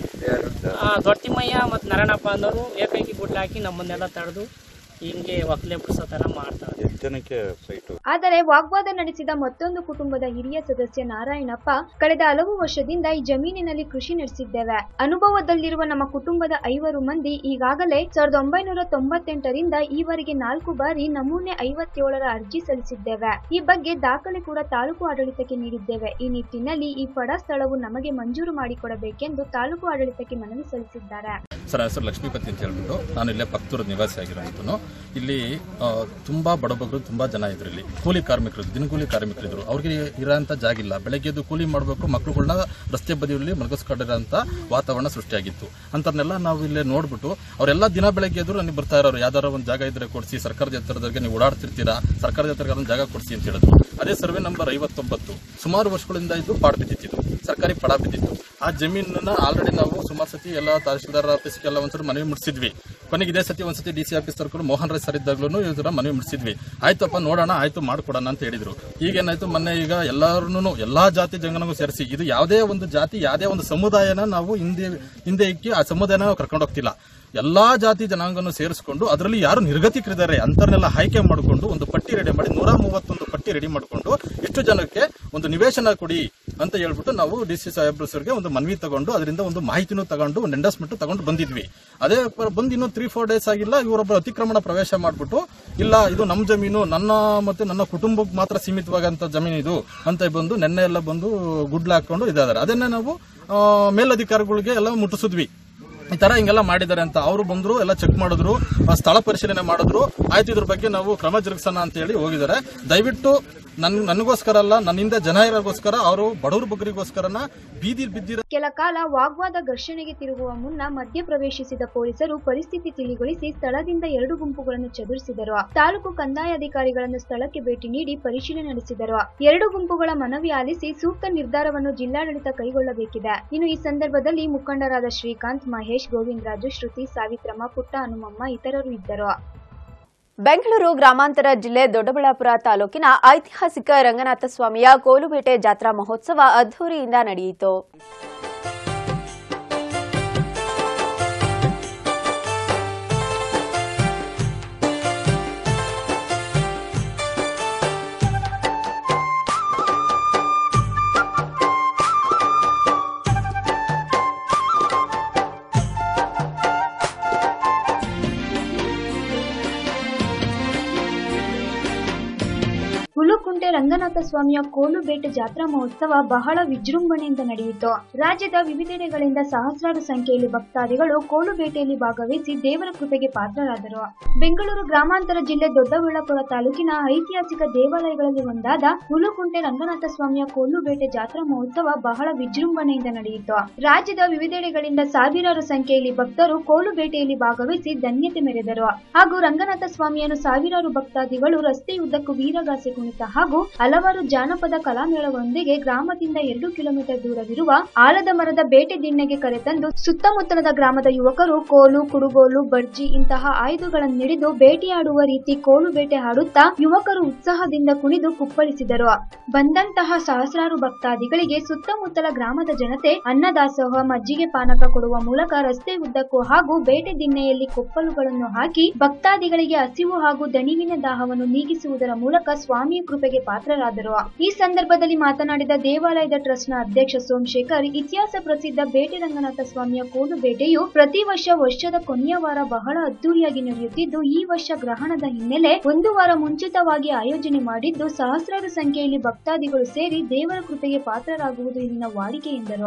ದೊಡ್ಡ ತಿಮ್ಮಯ್ಯ ಮತ್ತು ನಾರಾಯಣಪ್ಪ ಅನ್ನೋರು ಏಕೈಕಿ ಗುಡ್ಲಾಕಿ ನಮ್ಮನ್ನೆಲ್ಲ ತಡೆದು ಹಿಂಗೆ ಒಕ್ಕಲೆ ಬಿಡಿಸೋ ಥರ ಮಾಡ್ತಾರೆ ಎಷ್ಟು ಜನಕ್ಕೆ ಸೈಟು ಆದರೆ ವಾಗ್ವಾದ ನಡೆಸಿದ ಮತ್ತೊಂದು ಕುಟುಂಬದ ಹಿರಿಯ ಸದಸ್ಯ ನಾರಾಯಣಪ್ಪ ಕಳೆದ ಹಲವು ವರ್ಷದಿಂದ ಈ ಜಮೀನಿನಲ್ಲಿ ಕೃಷಿ ನಡೆಸಿದ್ದೇವೆ ಅನುಭವದಲ್ಲಿರುವ ನಮ್ಮ ಕುಟುಂಬದ ಐವರು ಮಂದಿ ಈಗಾಗಲೇ ಸಾವಿರದ ಒಂಬೈನೂರ ತೊಂಬತ್ತೆಂಟರಿಂದ ಈವರೆಗೆ ನಾಲ್ಕು ಬಾರಿ ನಮೂನೆ ಐವತ್ತೇಳರ ಅರ್ಜಿ ಸಲ್ಲಿಸಿದ್ದೇವೆ ಈ ಬಗ್ಗೆ ದಾಖಲೆ ಕೂಡ ತಾಲೂಕು ಆಡಳಿತಕ್ಕೆ ನೀಡಿದ್ದೇವೆ ಈ ನಿಟ್ಟಿನಲ್ಲಿ ಈ ಪಡ ಸ್ಥಳವು ನಮಗೆ ಮಂಜೂರು ಮಾಡಿಕೊಡಬೇಕೆಂದು ತಾಲೂಕು ಆಡಳಿತಕ್ಕೆ ಮನವಿ ಸಲ್ಲಿಸಿದ್ದಾರೆ ಸರ್ ಹೆಸರು ಲಕ್ಷ್ಮೀಪತಿ ಅಂತ ಹೇಳ್ಬಿಟ್ಟು ನಾನು ಇಲ್ಲೇ ಪಕ್ತೂರು ನಿವಾಸಿ ಆಗಿರೋಂಥನು ಇಲ್ಲಿ ಆ, ತುಂಬಾ ಬಡಬಗರು ತುಂಬಾ ಜನ ಇದ್ರು ಇಲ್ಲಿ ಕೂಲಿ ಕಾರ್ಮಿಕರು ದಿನಗೂಲಿ ಕಾರ್ಮಿಕರಿದ್ರು ಅವ್ರಿಗೆ ಇರೋಂಥ ಜಾಗ ಇಲ್ಲ ಬೆಳಗ್ಗೆ ಎದ್ದು ಕೂಲಿ ಮಾಡಬೇಕು ಮಕ್ಕಳುಗಳನ್ನ ರಸ್ತೆ ಬದಿಯಲ್ಲಿ ಮಲಗಿಸ್ಕೊಂಡಿರೋಂಥ ವಾತಾವರಣ ಸೃಷ್ಟಿಯಾಗಿತ್ತು ಅಂಥವ್ರನ್ನೆಲ್ಲ ನಾವು ಇಲ್ಲೇ ನೋಡ್ಬಿಟ್ಟು ಅವರೆಲ್ಲ ದಿನ ಬೆಳಗ್ಗೆ ಎದ್ರು ನನಗೆ ಬರ್ತಾ ಇರೋರು ಯಾವ್ದಾರ ಒಂದು ಜಾಗ ಇದ್ರೆ ಕೊಡಿಸಿ ಸರ್ಕಾರದ ಎತ್ತರದಾಗ ನೀವು ಓಡಾಡ್ತಿರ್ತೀರಾ ಸರ್ಕಾರದ ಎತ್ತರಕ್ಕೆ ಒಂದು ಜಾಗ ಕೊಡಿಸಿ ಅಂತ ಹೇಳಿದ್ರು ಅದೇ ಸರ್ವೆ ನಂಬರ್ ಐವತ್ತೊಂಬತ್ತು ಸುಮಾರು ವರ್ಷಗಳಿಂದ ಇದು ಪಾಡ್ ಬಿದ್ದಿತ್ತು ಸರ್ಕಾರಿ ಪಡ ಬಿದ್ದಿತ್ತು ಆ ಜಮೀನನ್ನ ಆಲ್ರೆಡಿ ನಾವು ಸುಮಾರು ಸತಿ ಎಲ್ಲ ತಹಶೀಲ್ದಾರ್ ಆಫೀಸ್ಗೆಲ್ಲ ಒಂದ್ಸರಿ ಮನವಿ ಮುಡಿಸಿದ್ವಿ ಕೊನೆಗೆ ಇದೇ ಸತಿ ಒಂದ್ಸತಿ ಡಿ ಸಿ ಆಫೀಸ್ ಕರ್ಕೊಂಡು ಮೋಹನ್ ರಾಜ್ ಸರ್ ಇದ್ದಾಗ್ಲೂ ಇದರ ಮನವಿ ಮುಡಿಸಿದ್ವಿ ಆಯ್ತಪ್ಪ ನೋಡೋಣ ಆಯ್ತು ಮಾಡ್ಕೊಡೋಣ ಅಂತ ಹೇಳಿದ್ರು ಈಗೇನಾಯ್ತು ಮೊನ್ನೆ ಈಗ ಎಲ್ಲಾರನ್ನು ಎಲ್ಲಾ ಜಾತಿ ಜಂಗನಗೂ ಸೇರಿಸಿ ಇದು ಯಾವುದೇ ಒಂದು ಜಾತಿ ಯಾವುದೇ ಒಂದು ಸಮುದಾಯನ ನಾವು ಹಿಂದೆ ಹಿಂದೆ ಇಕ್ಕಿ ಆ ಸಮುದಾಯನ ನಾವು ಕರ್ಕೊಂಡು ಹೋಗ್ತಿಲ್ಲ ಎಲ್ಲಾ ಜಾತಿ ಜನಾಂಗವನ್ನು ಸೇರಿಸಿಕೊಂಡು ಅದರಲ್ಲಿ ಯಾರು ನಿರ್ಗತಿಕರಿದ್ದಾರೆ ಅಂತರ್ನೆಲ್ಲ ಆಯ್ಕೆ ಮಾಡಿಕೊಂಡು ಒಂದು ಪಟ್ಟಿ ರೆಡಿ ಮಾಡಿ ನೂರ ಮೂವತ್ತೊಂದು ಪಟ್ಟಿ ರೆಡಿ ಮಾಡಿಕೊಂಡು ಇಷ್ಟು ಜನಕ್ಕೆ ಒಂದು ನಿವೇಶನ ಕೊಡಿ ಅಂತ ಹೇಳ್ಬಿಟ್ಟು ನಾವು ಡಿ ಸಿ ಸಾಹೇಬ್ರ ಸರ್ಗೆ ಒಂದು ಮನವಿ ತಗೊಂಡು ಅದರಿಂದ ಒಂದು ಮಾಹಿತಿನೂ ತಗೊಂಡು ಒಂದು ಎಂಡಸ್ಮೆಂಟ್ ತಗೊಂಡು ಬಂದಿದ್ವಿ ಅದೇ ಪ- ಬಂದು ಇನ್ನೂ ತ್ರೀ ಫೋರ್ ಡೇಸ್ ಆಗಿಲ್ಲ ಇವರೊಬ್ಬರು ಅತಿಕ್ರಮಣ ಪ್ರವೇಶ ಮಾಡ್ಬಿಟ್ಟು ಇಲ್ಲ ಇದು ನಮ್ಮ ಜಮೀನು ನನ್ನ ಮತ್ತೆ ನನ್ನ ಕುಟುಂಬಕ್ಕೆ ಮಾತ್ರ ಸೀಮಿತವಾಗಂತ ಜಮೀನು ಇದು ಅಂತ ಬಂದು ನೆನ್ನೆ ಎಲ್ಲ ಬಂದು ಗುಡ್ಲ ಹಾಕೊಂಡು ಇದಾರೆ ಅದನ್ನೇ ನಾವು ಆ, ಮೇಲಧಿಕಾರಿಗಳಿಗೆ ಎಲ್ಲ ಮುಟ್ಟಿಸಿದ್ವಿ ಈ ತರ ಹಿಂಗೆಲ್ಲ ಮಾಡಿದ್ದಾರೆ ಅಂತ ಅವರು ಬಂದ್ರು ಎಲ್ಲ ಚೆಕ್ ಮಾಡಿದ್ರು ಆ ಸ್ಥಳ ಪರಿಶೀಲನೆ ಮಾಡಿದ್ರು ಆಯ್ತು ಇದ್ರ ಬಗ್ಗೆ ನಾವು ಕ್ರಮ ಜರುಗಿಸೋಣ ಅಂತ ಹೇಳಿ ಹೋಗಿದ್ದಾರೆ ದಯವಿಟ್ಟು ನನ್ ನನಗೋಸ್ಕರ ಅಲ್ಲ ನನ್ನಿಂದ ಜನ ಇರೋಗೋಸ್ಕರ ಅವರು ಬಡವ್ರ ಬಗ್ಗರಿಗೋಸ್ಕರನ ಬೀದಿ ಬಿದ್ದಿರೋ ಕೆಲ ಕಾಲ ವಾಗ್ವಾದ ಘರ್ಷಣೆಗೆ ತಿರುಗುವ ಮುನ್ನ ಮಧ್ಯ ಪ್ರವೇಶಿಸಿದ ಪೊಲೀಸರು ಪರಿಸ್ಥಿತಿ ತಿಳಿಗೊಳಿಸಿ ಸ್ಥಳದಿಂದ ಎರಡು ಗುಂಪುಗಳನ್ನು ಚದುರಿಸಿದರು ತಾಲೂಕು ಕಂದಾಯ ಅಧಿಕಾರಿಗಳನ್ನು ಸ್ಥಳಕ್ಕೆ ಭೇಟಿ ನೀಡಿ ಪರಿಶೀಲನೆ ನಡೆಸಿದರು ಎರಡು ಗುಂಪುಗಳ ಮನವಿ ಆಲಿಸಿ ಸೂಕ್ತ ನಿರ್ಧಾರವನ್ನು ಜಿಲ್ಲಾಡಳಿತ ಕೈಗೊಳ್ಳಬೇಕಿದೆ ಇನ್ನು ಈ ಸಂದರ್ಭದಲ್ಲಿ ಮುಖಂಡರಾದ ಶ್ರೀಕಾಂತ್ ಮಹೇಶ್ ಗೋವಿಂದರಾಜು ಶ್ರುತಿ ಸಾವಿತ್ರಮ್ಮ ಪುಟ್ಟ ಹನುಮಮ್ಮ ಇತರರು ಇದ್ದರು ಬೆಂಗಳೂರು ಗ್ರಾಮಾಂತರ ಜಿಲ್ಲೆ ದೊಡ್ಡಬಳ್ಳಾಪುರ ತಾಲೂಕಿನ ಐತಿಹಾಸಿಕ ರಂಗನಾಥ ಸ್ವಾಮಿಯ ಕೋಲುಬೇಟೆ ಜಾತ್ರಾ ಮಹೋತ್ಸವ ಅದ್ದೂರಿಯಿಂದ ನಡೆಯಿತು ಹುಲುಕುಂಟೆ ರಂಗನಾಥ ಸ್ವಾಮಿಯ ಕೋಲು ಬೇಟೆ ಜಾತ್ರಾ ಮಹೋತ್ಸವ ಬಹಳ ವಿಜೃಂಭಣೆಯಿಂದ ನಡೆಯಿತು ರಾಜ್ಯದ ವಿವಿಧೆಡೆಗಳಿಂದ ಸಹಸ್ರಾರು ಸಂಖ್ಯೆಯಲ್ಲಿ ಭಕ್ತಾದಿಗಳು ಕೋಲು ಬೇಟೆಯಲ್ಲಿ ಭಾಗವಹಿಸಿ ದೇವರ ಕೃಪೆಗೆ ಪಾತ್ರರಾದರು ಬೆಂಗಳೂರು ಗ್ರಾಮಾಂತರ ಜಿಲ್ಲೆ ದೊಡ್ಡಬಳ್ಳಾಪುರ ತಾಲೂಕಿನ ಐತಿಹಾಸಿಕ ದೇವಾಲಯಗಳಲ್ಲಿ ಒಂದಾದ ಹುಲುಕುಂಟೆ ರಂಗನಾಥ ಸ್ವಾಮಿಯ ಕೋಲು ಬೇಟೆ ಜಾತ್ರಾ ಮಹೋತ್ಸವ ಬಹಳ ವಿಜೃಂಭಣೆಯಿಂದ ನಡೆಯಿತು ರಾಜ್ಯದ ವಿವಿಧೆಡೆಗಳಿಂದ ಸಾವಿರಾರು ಸಂಖ್ಯೆಯಲ್ಲಿ ಭಕ್ತರು ಕೋಲು ಬೇಟೆಯಲ್ಲಿ ಭಾಗವಹಿಸಿ ಧನ್ಯತೆ ಮೆರೆದರು ಹಾಗೂ ರಂಗನಾಥ ಸ್ವಾಮಿಯನ್ನು ಸಾವಿರಾರು ಭಕ್ತಾದಿಗಳು ರಸ್ತೆಯುದ್ದಕ್ಕೂ ವೀರಗಾಸೆ ಕುಣಿತ ಹಾಗೂ ಹಲವಾರು ಜಾನಪದ ಕಲಾಮೇಳಗಳೊಂದಿಗೆ ಗ್ರಾಮದಿಂದ ಎರಡು ಕಿಲೋಮೀಟರ್ ದೂರವಿರುವ ಆಲದ ಮರದ ಬೇಟೆ ದಿಣ್ಣೆಗೆ ಕರೆತಂದು ಸುತ್ತಮುತ್ತಲದ ಗ್ರಾಮದ ಯುವಕರು ಕೋಲು ಕುಡುಗೋಲು ಬರ್ಜಿ ಇಂತಹ ಆಯುಧಗಳನ್ನು ಹಿಡಿದು ಬೇಟೆಯಾಡುವ ರೀತಿ ಕೋಲು ಬೇಟೆ ಆಡುತ್ತಾ ಯುವಕರು ಉತ್ಸಾಹದಿಂದ ಕುಣಿದು ಕುಪ್ಪಳಿಸಿದರು ಬಂದಂತಹ ಸಹಸ್ರಾರು ಭಕ್ತಾದಿಗಳಿಗೆ ಸುತ್ತಮುತ್ತಲ ಗ್ರಾಮದ ಜನತೆ ಅನ್ನದಾಸೋಹ ಮಜ್ಜಿಗೆ ಪಾನಕ ಕೊಡುವ ಮೂಲಕ ರಸ್ತೆ ಉದ್ದಕ್ಕೂ ಹಾಗೂ ಬೇಟೆ ದಿಣ್ಣೆಯಲ್ಲಿ ಕೊಪ್ಪಲುಗಳನ್ನು ಹಾಕಿ ಭಕ್ತಾದಿಗಳಿಗೆ ಹಸಿವು ಹಾಗೂ ದಣಿವಿನ ದಾಹವನ್ನು ನೀಗಿಸುವುದರ ಮೂಲಕ ಸ್ವಾಮಿಯ ಕೃಪೆಗೆ ಕೃಪೆಗೆ ಪಾತ್ರರಾದರು ಈ ಸಂದರ್ಭದಲ್ಲಿ ಮಾತನಾಡಿದ ದೇವಾಲಯದ ಟ್ರಸ್ಟ್ನ ಅಧ್ಯಕ್ಷ ಸೋಮಶೇಖರ್ ಇತಿಹಾಸ ಪ್ರಸಿದ್ಧ ಬೇಟೆ ರಂಗನಾಥ ಸ್ವಾಮಿಯ ಕೋಲು ಬೇಟೆಯು ಪ್ರತಿ ವರ್ಷ ವರ್ಷದ ಕೊನೆಯ ವಾರ ಬಹಳ ಅದ್ದೂರಿಯಾಗಿ ನಡೆಯುತ್ತಿದ್ದು ಈ ವರ್ಷ ಗ್ರಹಣದ ಹಿನ್ನೆಲೆ ಒಂದು ವಾರ ಮುಂಚಿತವಾಗಿ ಆಯೋಜನೆ ಮಾಡಿದ್ದು ಸಹಸ್ರಾರು ಸಂಖ್ಯೆಯಲ್ಲಿ ಭಕ್ತಾದಿಗಳು ಸೇರಿ ದೇವರ ಕೃಪೆಗೆ ಪಾತ್ರರಾಗುವುದು ಇಲ್ಲಿನ ವಾಡಿಕೆ ಎಂದರು